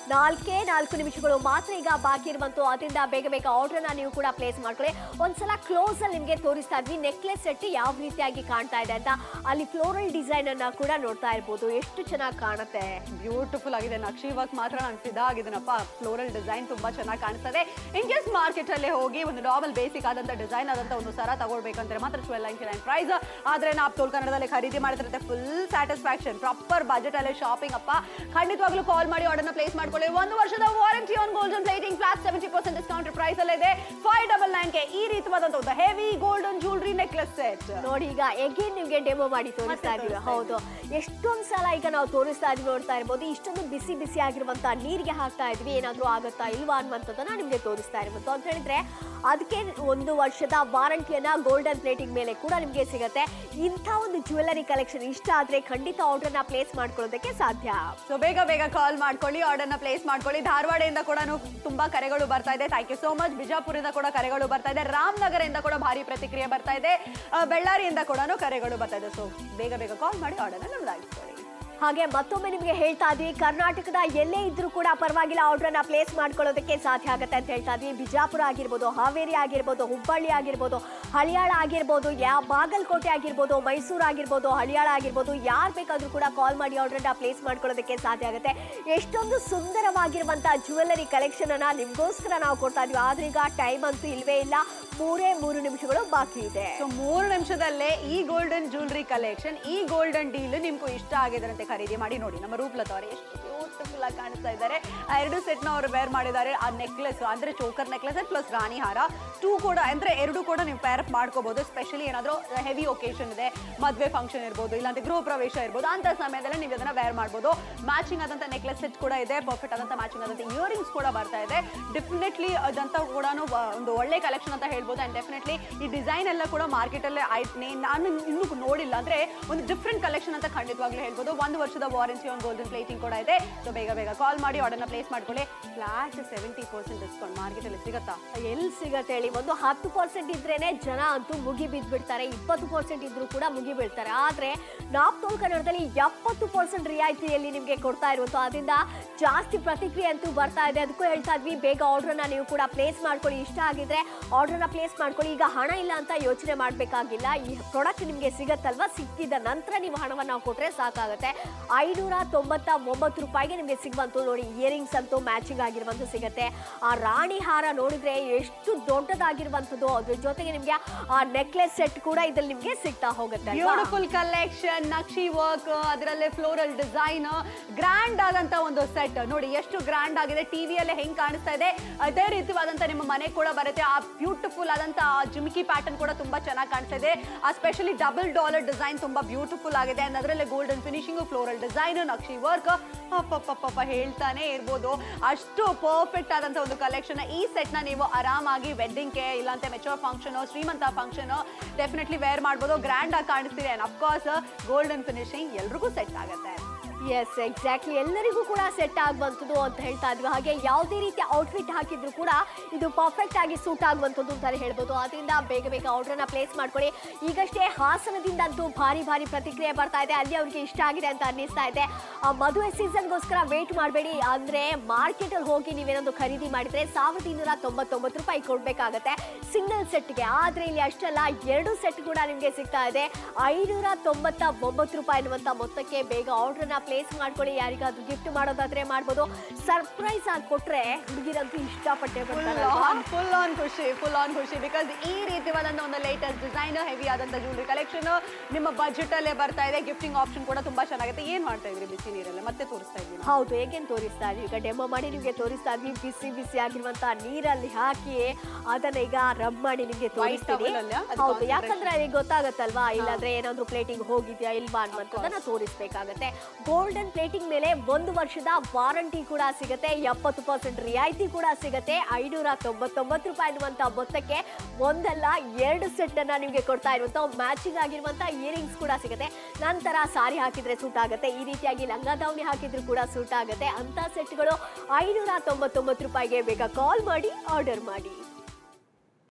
S1: ನಾಲ್ಕೇ ನಾಲ್ಕು ನಿಮಿಷಗಳು ಮಾತ್ರ ಈಗ ಬಾಕಿ ಇರುವಂತು ಅದರಿಂದ ಬೇಗ ಬೇಗ ಆರ್ಡರ್ನ ನೀವು ಕೂಡ ಪ್ಲೇಸ್ ಮಾಡ್ಕೊಳ್ಳಿ ಒಂದ್ಸಲ ಕ್ಲೋಸ್ ಅಲ್ಲಿ ನಿಮಗೆ ತೋರಿಸ್ತಾ ಇದ್ವಿ ನೆಕ್ಲೆಸ್ ಸೆಟ್ ಯಾವ ರೀತಿಯಾಗಿ ಕಾಣ್ತಾ ಇದೆ ಅಂತ ಅಲ್ಲಿ ಫ್ಲೋರಲ್ ಡಿಸೈನ್ ಅನ್ನ ಕೂಡ ನೋಡ್ತಾ ಇರ್ಬೋದು ಎಷ್ಟು ಚೆನ್ನಾಗಿ ಕಾಣುತ್ತೆ
S2: ಬ್ಯೂಟಿಫುಲ್ ಆಗಿದೆ ನಕ್ಷಿ ವರ್ಕ್ ಮಾತ್ರ ನಾನು ಫಿದಾ ಆಗಿದ್ದೀನಪ್ಪ ಫ್ಲೋರಲ್ ಡಿಸೈನ್ ತುಂಬಾ ಚೆನ್ನಾಗಿ ಕಾಣಿಸ್ತದೆ ಇನ್ ಕೇಸ್ ಮಾರ್ಕೆಟ್ ಅಲ್ಲೇ ಹೋಗಿ ಒಂದು ನಾರ್ಮಲ್ ಬೇಸಿಕ್ ಆದಂತ ಡಿಸೈನ್ ಆದಂತ ಒಂದು ಸರ ತಗೊಳ್ಬೇಕಂದ್ರೆ ಮಾತ್ರ ಟ್ವೆಲ್ ನೈನ್ಟಿ ನೈನ್ ಪ್ರೈಸ್ ಆದ್ರೆ ನಾವು ತೋಲ್ ಕನ್ನಡದಲ್ಲಿ ಖರೀದಿ ಮಾಡಿದ್ರೆ ಫುಲ್ ಸ್ಯಾಟಿಸ್ಫ್ಯಾಕ್ಷನ್ ಪ್ರಾಪರ್ ಬಜೆಟ್ ಅಲ್ಲೇ ಶಾಪಿಂಗ್ ಅಪ್ಪ ಖಂಡಿತವಾಗ್ಲೂ ಕಾಲ್ ಮಾಡಿ ಆರ್ಡರ್ನ ಪ್ಲೇಸ್ ಮಾಡ್ಕೊಳ್ಳಿ ಒಂದು ವರ್ಷದ warranty on golden plating flat seventy percent discount price ಅಲ್ಲೇ ಇದೆ ಫೈವ್ ಡಬಲ್ ನೈನ್ಗೆ ಈ ರೀತಿಯಾದಂತ ಒಂದು heavy golden jewellery necklace set
S1: ನೋಡಿ ಈಗ ಎಗೇನ್ ನಿಮ್ಗೆ ಡೆಮೋ ಮಾಡಿ ತೋರಿಸ್ತಾ
S2: ಮತ್ತೆ
S1: ಇದೀವಿ
S2: ತೋರಿಸ್ತಾ
S1: ಹೌದು ಎಷ್ಟೊಂದ್ ಸಲ ಈಗ ನಾವು ತೋರಿಸ್ತಾ ಇದೀವಿ ನೋಡ್ತಾ ಇರ್ಬೋದು ಇಷ್ಟೊಂದು ಬಿಸಿ ಬಿಸಿ ಆಗಿರುವಂತ ನೀರಿಗೆ ಹಾಕ್ತಾ ಇದ್ವಿ ಏನಾದ್ರೂ ಆಗುತ್ತಾ ಇಲ್ವಾ ಅನ್ನುವಂಥದ್ದನ್ನ ನಿಮ್ಗೆ ತೋರಿಸ್ತಾ ಇರ್ಬೋದು ಅಂತ ಹೇಳಿದ್ರೆ ಅದಕ್ಕೆ ಒಂದು ವರ್ಷದ ವಾರಂಟಿಯನ್ನ ಗೋಲ್ಡನ್ ಪ್ಲೇಟಿಂಗ್ ಮೇಲೆ ಕೂಡ ನಿಮ್ಗೆ ಸಿಗುತ್ತೆ ಇಂಥ ಒಂದು ಜ್ಯುವೆಲರಿ ಕಲೆಕ್ಷನ್ ಇಷ್ಟ ಆದ್ರೆ ಖಂಡಿತ ಆರ್ಡರ್ನ ಪ್ಲೇಸ್ ಮಾಡ್ಕೊಳ್ಳೋದಕ್ಕೆ ಸಾಧ್ಯ
S2: ಸೊ ಬೇಗ ಬೇಗ ಕಾಲ್ ಮಾಡ್ಕೊಳ್ಳಿ ಆರ್ಡರ್ನ ಪ್ಲೇಸ್ ಮಾಡ್ಕೊಳ್ಳಿ ಧಾರವಾಡದಿಂದ ಕೂಡ ತುಂಬಾ ಕರೆಗಳು ಬರ್ತಾ ಇದೆ ಥ್ಯಾಂಕ್ ಯು ಸೋ ಮಚ್ ಬಿಜಾಪುರದಿಂದ ಕೂಡ ಕರೆಗಳು ಬರ್ತಾ ಇದೆ ರಾಮನಗರದಿಂದ ಕೂಡ ಭಾರಿ ಪ್ರತಿಕ್ರಿಯೆ ಬರ್ತಾ ಇದೆ ಆ, ಬೆಳ್ಳಾರಿಯಿಂದ ಕೂಡ ಕರೆಗಳು ಬರ್ತಾ ಇದೆ ಸೊ ಬೇಗ ಬೇಗ ಕಾಲ್ ಮಾಡಿ ಆರ್ಡರ್ನ ನಮ್ದಾಗಿಸ್ಕೊಳ್ಳಿ
S1: ಹಾಗೆ ಮತ್ತೊಮ್ಮೆ ನಿಮಗೆ ಹೇಳ್ತಾ ಇದ್ವಿ ಕರ್ನಾಟಕದ ಎಲ್ಲೇ ಇದ್ರೂ ಕೂಡ ಪರವಾಗಿಲ್ಲ ಆರ್ಡರ್ನ ಪ್ಲೇಸ್ ಮಾಡ್ಕೊಳ್ಳೋದಕ್ಕೆ ಸಾಧ್ಯ ಆಗುತ್ತೆ ಅಂತ ಹೇಳ್ತಾ ಇದ್ವಿ ಬಿಜಾಪುರ ಆಗಿರ್ಬೋದು ಹಾವೇರಿ ಆಗಿರ್ಬೋದು ಹುಬ್ಬಳ್ಳಿ ಆಗಿರ್ಬೋದು ಹಳಿಯಾಳ ಆಗಿರ್ಬೋದು ಯಾ ಬಾಗಲಕೋಟೆ ಆಗಿರ್ಬೋದು ಮೈಸೂರು ಆಗಿರ್ಬೋದು ಹಳಿಯಾಳ ಆಗಿರ್ಬೋದು ಯಾರು ಬೇಕಾದ್ರೂ ಕೂಡ ಕಾಲ್ ಮಾಡಿ ಆರ್ಡರ್ನ ಪ್ಲೇಸ್ ಮಾಡ್ಕೊಳ್ಳೋದಕ್ಕೆ ಸಾಧ್ಯ ಆಗುತ್ತೆ ಎಷ್ಟೊಂದು ಸುಂದರವಾಗಿರುವಂಥ ಜ್ಯುವೆಲರಿ ಕಲೆಕ್ಷನ್ ಅನ್ನ ನಿಮಗೋಸ್ಕರ ನಾವು ಕೊಡ್ತಾ ಇದ್ವಿ ಆದ್ರೆ ಈಗ ಟೈಮ್ ಅಂತೂ ಇಲ್ವೇ ಇಲ್ಲ ಮೂರೇ ಮೂರು ನಿಮಿಷಗಳು ಬಾಕಿ ಇದೆ
S2: ಸೊ ಮೂರು ನಿಮಿಷದಲ್ಲೇ ಈ ಗೋಲ್ಡನ್ ಜ್ಯುವೆಲ್ರಿ ಕಲೆಕ್ಷನ್ ಈ ಗೋಲ್ಡನ್ ಡೀಲ್ ನಿಮ್ಗೂ ಇಷ್ಟ ಆಗಿದ್ರಂತೆ ಖರೀದಿ ಮಾಡಿ ನೋಡಿ ನಮ್ಮ ರೂಪ್ಲತಾ ಅವರು ಎಷ್ಟು ಬ್ಯೂಟಿಫುಲ್ ಆಗಿ ಕಾಣಿಸ್ತಾ ಇದ್ದಾರೆ ಆ ಎರಡು ಸೆಟ್ನ ಅವರು ವೇರ್ ಮಾಡಿದ್ದಾರೆ ಆ ನೆಕ್ಲೆಸ್ ಅಂದ್ರೆ ಚೋಕರ್ ನೆಕ್ಲೆಸ್ ಪ್ಲಸ್ ರಾಣಿ ಹಾರ ಟೂ ಕೂಡ ಅಂದ್ರೆ ಎರಡು ಕೂಡ ನೀವು ಪೇರ್ ಅಪ್ ಮಾಡ್ಕೋಬಹುದು ಸ್ಪೆಷಲಿ ಏನಾದರೂ ಹೆವಿ ಒಕೇಶನ್ ಇದೆ ಮದುವೆ ಫಂಕ್ಷನ್ ಇರ್ಬೋದು ಇಲ್ಲಾಂದ್ರೆ ಗೃಹ ಪ್ರವೇಶ ಇರ್ಬೋದು ಅಂತ ಸಮಯದಲ್ಲಿ ನೀವು ಅದನ್ನ ವೇರ್ ಮಾಡ್ಬೋದು ಮ್ಯಾಚಿಂಗ್ ಆದಂತ ನೆಕ್ಲೆಸ್ ಸೆಟ್ ಕೂಡ ಇದೆ ಪರ್ಫೆಕ್ಟ್ ಆದಂತ ಮ್ಯಾಚಿಂಗ್ ಆದಂತ ಇಯರಿಂಗ್ಸ್ ಕೂಡ ಬರ್ತಾ ಇದೆ ಡೆಫಿನೆಟ್ಲಿ ಅದಂತ ಕೂಡ ಒಂದು ಒಳ್ಳೆ ಕಲೆಕ್ಷನ್ ಅಂತ ಹೇಳ್ಬೋದು ಅಂಡ್ ಡೆಫಿನೆಟ್ಲಿ ಈ ಡಿಸೈನ್ ಎಲ್ಲ ಕೂಡ ಮಾರ್ಕೆಟ್ ಅಲ್ಲೇ ಆಯ್ತು ನಾನು ಇನ್ನೂ ನೋಡಿಲ್ಲ ಅಂದ್ರೆ ಒಂದು ಡಿಫ್ರೆಂಟ್ ಕಲೆಕ್ಷನ್ ಅಂತ ಖಂಡಿತವಾಗ್ಲೂ ಹೇಳ್ಬೋದು ಒಂದು ವರ್ಷದ ವಾರಂಟಿ ಆನ್ ಗೋಲ್ಡನ್ ಪ್ಲೇಟಿಂಗ್ ಕೂಡ ಇದೆ ಸೊ ಬೇಗ ಬೇಗ ಕಾಲ್ ಮಾಡಿ ಆರ್ಡರ್ನ ಪ್ಲೇಸ್ ಮಾಡ್ಕೊಳ್ಳಿ flat seventy percent discount market ಅಲ್ಲಿ ಸಿಗತ್ತಾ
S1: ಎಲ್ಲಿ ಸಿಗತ್ತೆ ಹೇಳಿ ಒಂದು ಹತ್ತು ಪರ್ಸೆಂಟ್ ಇದ್ರೇನೆ ಜನ ಅಂತೂ ಮುಗಿ ಬಿದ್ದ್ಬಿಡ್ತಾರೆ ಇಪ್ಪತ್ತು ಪರ್ಸೆಂಟ್ ಇದ್ರೂ ಕೂಡ ಮುಗಿ ಬೀಳ್ತಾರೆ ಆದ್ರೆ ನಾಪ್ತೋಲ್ ಕನ್ನಡದಲ್ಲಿ ಎಪ್ಪತ್ತು ಪರ್ಸೆಂಟ್ ರಿಯಾಯಿತಿಯಲ್ಲಿ ನಿಮಗೆ ಕೊಡ್ತಾ ಇರುವಂತ ಅದರಿಂದ ಜಾಸ್ತಿ ಪ್ರತಿಕ್ರಿಯೆ ಅಂತೂ ಬರ್ತಾ ಇದೆ ಅದಕ್ಕೂ ಹೇಳ್ತಾ ಇದ್ವಿ ಬೇಗ ಆರ್ಡರ್ನ ನೀವು ಕೂಡ ಪ್ಲೇಸ್ ಮಾಡ್ಕೊಳ್ಳಿ ಇಷ್ಟ ಆಗಿದ್ರೆ ಆರ್ಡರ್ನ ಪ್ಲೇಸ್ ಮಾಡ್ಕೊಳ್ಳಿ ಈಗ ಹಣ ಇಲ್ಲ ಅಂತ ಯೋಚನೆ ಮಾಡಬೇಕಾಗಿಲ್ಲ ಈ ಪ್ರಾಡಕ್ಟ್ ನಿಮಗೆ ಸಿಗತ್ತಲ್ವಾ ಸಿಕ್ಕಿದ ನಂತರ ನೀವು ಹಣವನ್ನು ಕೊಟ್ಟರೆ ಸಾಕಾಗುತ್ತೆ ಐನೂರ ತೊಂಬತ್ತ ಒಂಬತ್ತು ರೂಪಾಯಿಗೆ ನಿಮಗೆ ಸಿಗುವಂತು ನೋಡಿ ಇಯರಿಂಗ್ಸ್ ಅಂತೂ ಮ್ಯಾಚಿಂಗ್ ಆಗಿರುವಂತೂ ಸಿಗುತ್ತೆ ಆ ರಾಣಿ ಹಾರ ನೋಡಿದ್ರೆ ಎಷ್ಟು ದೊಡ್ಡದಾಗಿರುವಂಥದ್ದು ಅದ್ರ ಜೊತೆಗೆ ನಿಮಗೆ ಆ ನೆಕ್ಲೆಸ್ ಸೆಟ್ ಕೂಡ ಇದ್ರಲ್ಲಿ ನಿಮಗೆ ಸಿಗ್ತಾ ಹೋಗುತ್ತೆ ಅಲ್ವಾ?
S2: ಬ್ಯೂಟಿಫುಲ್ ಕಲೆಕ್ಷನ್ ನಕ್ಷಿ ವರ್ಕ್ ಅದರಲ್ಲೇ ಫ್ಲೋರಲ್ ಡಿಸೈನ್ ಗ್ರ್ಯಾಂಡ್ ಆದಂತ ಒಂದು ಸೆಟ್ ನೋಡಿ ಎಷ್ಟು ಗ್ರ್ಯಾಂಡ್ ಆಗಿದೆ ಟಿವಿಯಲ್ಲೇ ಹೆಂಗ್ ಕಾಣಿಸ್ತಾ ಇದೆ ಅದೇ ರೀತಿಯಾದಂತ ನಿಮ್ಮ ಮನೆ ಕೂಡ ಬರುತ್ತೆ ಆ ಬ್ಯೂಟಿಫುಲ್ ಆದಂತ ಜುಮ್ಕಿ ಪ್ಯಾಟರ್ನ್ ಕೂಡ ತುಂಬಾ ಚೆನ್ನಾಗಿ ಕಾಣಿಸ್ತಾ ಇದೆ ಆ ಸ್ಪೆಷಲಿ ಡಬಲ್ ಡಾಲರ್ ಡಿಸೈನ್ ತುಂಬಾ ಬ್ಯೂಟಿಫುಲ್ ಆಗಿದೆ ಅಂಡ್ ಅದರಲ್ಲೇ ಗೋಲ್ಡನ್ ಫಿನಿಶಿಂಗ್ ಫ್ಲೋರಲ್ ಡಿಸೈನ್ ನಕ್ಷಿ ವರ್ಕ್ ಅಪ್ಪಪ್ಪಪ್ಪ ಹೇಳ್ತಾನೆ ಇರ್ಬೋದು ಅಷ್ಟು ಪರ್ಫೆಕ್ಟ್ ಆದಂತ ಒಂದು ಕಲೆಕ್ಷನ್ ಈ ಸೆಟ್ ನ ನೀವು ಆರಾಮಾಗಿ ವೆಡ್ಡಿಂಗ್ಗೆ ಇಲ್ಲಾಂತೆ ಮೆಚೂರ್ ಫಂಕ್ಷನ್ ಶ್ರೀಮಂತ ಫಂಕ್ಷನ್ ಡೆಫಿನೆಟ್ಲಿ ವೇರ್ ಮಾಡ್ಬೋದು ಗ್ರ್ಯಾಂಡ್ ಆಗಿ ಕಾಣಿಸ್ತಿದೆ ಅಂಡ್ ಅಫ್ಕೋರ್ಸ್ ಗೋಲ್ಡನ್ ಫಿನಿಶಿಂಗ್ ಎಲ್ರಿಗೂ ಸೆಟ್ ಆಗುತ್ತೆ
S1: ಎಸ್ ಎಕ್ಸಾಕ್ಟ್ಲಿ ಎಲ್ಲರಿಗೂ ಕೂಡ ಸೆಟ್ ಆಗುವಂಥದ್ದು ಅಂತ ಹೇಳ್ತಾ ಇದ್ವಿ ಹಾಗೆ ಯಾವುದೇ ರೀತಿಯ ಔಟ್ಫಿಟ್ ಹಾಕಿದ್ರು ಕೂಡ ಇದು ಪರ್ಫೆಕ್ಟ್ ಆಗಿ ಸೂಟ್ ಆಗುವಂಥದ್ದು ಅಂತಾನೆ ಹೇಳ್ಬೋದು ಅದರಿಂದ ಬೇಗ ಬೇಗ ಆರ್ಡರ್ನ ಪ್ಲೇಸ್ ಮಾಡ್ಕೊಳ್ಳಿ ಈಗಷ್ಟೇ ಹಾಸನದಿಂದ ಅಂತೂ ಭಾರಿ ಭಾರಿ ಪ್ರತಿಕ್ರಿಯೆ ಬರ್ತಾ ಇದೆ ಅಲ್ಲಿ ಅವ್ರಿಗೆ ಇಷ್ಟ ಆಗಿದೆ ಅಂತ ಅನ್ನಿಸ್ತಾ ಇದೆ ಆ ಮದುವೆ ಸೀಸನ್ಗೋಸ್ಕರ ವೇಟ್ ಮಾಡಬೇಡಿ ಅಂದರೆ ಮಾರ್ಕೆಟಲ್ಲಿ ಹೋಗಿ ನೀವೇನಾದ್ರು ಖರೀದಿ ಮಾಡಿದ್ರೆ ಸಾವಿರದ ಇನ್ನೂರ ತೊಂಬತ್ತೊಂಬತ್ತು ರೂಪಾಯಿ ಕೊಡಬೇಕಾಗತ್ತೆ ಸಿಂಗಲ್ ಸೆಟ್ಗೆ ಆದರೆ ಇಲ್ಲಿ ಅಷ್ಟಲ್ಲ ಎರಡು ಸೆಟ್ ಕೂಡ ನಿಮಗೆ ಸಿಗ್ತಾ ಇದೆ ಐನೂರ ತೊಂಬತ್ತ ಒಂಬತ್ತು ರೂಪಾಯಿ ಅನ್ನುವಂಥ ಮೊತ್ತಕ್ಕೆ ಬೇಗ ಆರ್ಡರ್ನ ಪ್ಲೇಸ್ ಮಾಡ್ಕೊಳ್ಳಿ ಯಾರಿಗಾದ್ರೂ ಗಿಫ್ಟ್ ಮಾಡೋದಾದ್ರೆ ಮಾಡ್ಬೋದು ಸರ್ಪ್ರೈಸ್ ಆಗಿ ಕೊಟ್ರೆ ಹುಡುಗಿರಂತೂ ಇಷ್ಟಪಟ್ಟೆ
S2: ಫುಲ್
S1: ಬರ್ತಾರೆ
S2: ಆನ್ ಫುಲ್ ಆನ್ ಖುಷಿ ಫುಲ್ ಆನ್ ಖುಷಿ ಬಿಕಾಸ್ ಈ ರೀತಿಯಾದಂಥ ಒಂದು ಲೇಟೆಸ್ಟ್ ಡಿಸೈನ್ ಹೆವಿ ಆದಂಥ ಜ್ಯೂಲ್ರಿ ಕಲೆಕ್ಷನ್ ನಿಮ್ಮ ಬಜೆಟ್ ಅಲ್ಲೇ ಬರ್ತಾ ಇದೆ ಗಿಫ್ಟಿಂಗ್ ಆಪ್ಷನ್ ಕೂಡ ತುಂಬಾ ಚೆನ್ನಾಗಿದೆ ಏನ್ ಮಾಡ್ತಾ ಇದ್ರಿ ಬಿಸಿ ನೀರಲ್ಲೇ ಮತ್ತೆ ತೋರಿಸ್ತಾ ಇದ್ದೀನಿ
S1: ಹೌದು ಹೇಗೇನು ತೋರಿಸ್ತಾ ಇದ್ವಿ ಈಗ ಡೆಮೋ ಮಾಡಿ ನಿಮಗೆ ತೋರಿಸ್ತಾ ಇದ್ವಿ ಬಿಸಿ ಬಿಸಿ ಆಗಿರುವಂತ ನೀರಲ್ಲಿ ಹಾಕಿ ಅದನ್ನ ಈಗ ರಬ್ ಮಾಡಿ ನಿಮಗೆ ತೋರಿಸ್ತೀನಿ
S2: towel ಅಲ್ಲ? ಅದು
S1: ಹೌದು
S2: concentration.
S1: ಯಾಕಂದ್ರೆ ಅಲ್ಲಿ ಗೊತ್ತಾಗತ್ತಲ್ವಾ ಇಲ್ಲಾಂದ್ರೆ ಏನಾದ್ರೂ ಪ್ಲೇಟಿಂಗ್ ಹೋಗಿದ್ಯಾ ಇಲ್ವಾ ಅನ್ನುವಂಥದ್ದನ್ನ ತೋರಿಸ್ಬೇಕಾಗತ್ತೆ ಗೋಲ್ಡನ್ ಪ್ಲೇಟಿಂಗ್ ಮೇಲೆ ಒಂದು ವರ್ಷದ ವಾರಂಟಿ ಕೂಡ ಸಿಗುತ್ತೆ ಎಪ್ಪತ್ತು ಪರ್ಸೆಂಟ್ ರಿಯಾಯಿತಿ ಕೂಡ ಸಿಗುತ್ತೆ ಐನೂರ ತೊಂಬತ್ತೊಂಬತ್ತು ರೂಪಾಯಿ ಅನ್ನುವಂಥ ಮೊತ್ತಕ್ಕೆ ಒಂದಲ್ಲ ಎರಡು ಸೆಟ್ ಅನ್ನ ನಿಮಗೆ ಕೊಡ್ತಾ ಇರುವಂತ ಮ್ಯಾಚಿಂಗ್ ಆಗಿರುವಂತ ಇಯರಿಂಗ್ಸ್ ಕೂಡ ಸಿಗುತ್ತೆ ನಂತರ ಸಾರಿ ಹಾಕಿದ್ರೆ ಸೂಟ್ ಆಗುತ್ತೆ ಈ ರೀತಿಯಾಗಿ ಲಂಗ ದಾವಣಿ ಹಾಕಿದ್ರು ಕೂಡ ಸೂಟ್ ಆಗುತ್ತೆ ಅಂತ ಸೆಟ್ಗಳು ಐನೂರ ತೊಂಬತ್ತೊಂಬತ್ತು ರೂಪಾಯಿಗೆ ಬೇಗ ಕಾಲ್ ಮಾಡಿ ಆರ್ಡರ್ ಮಾಡಿ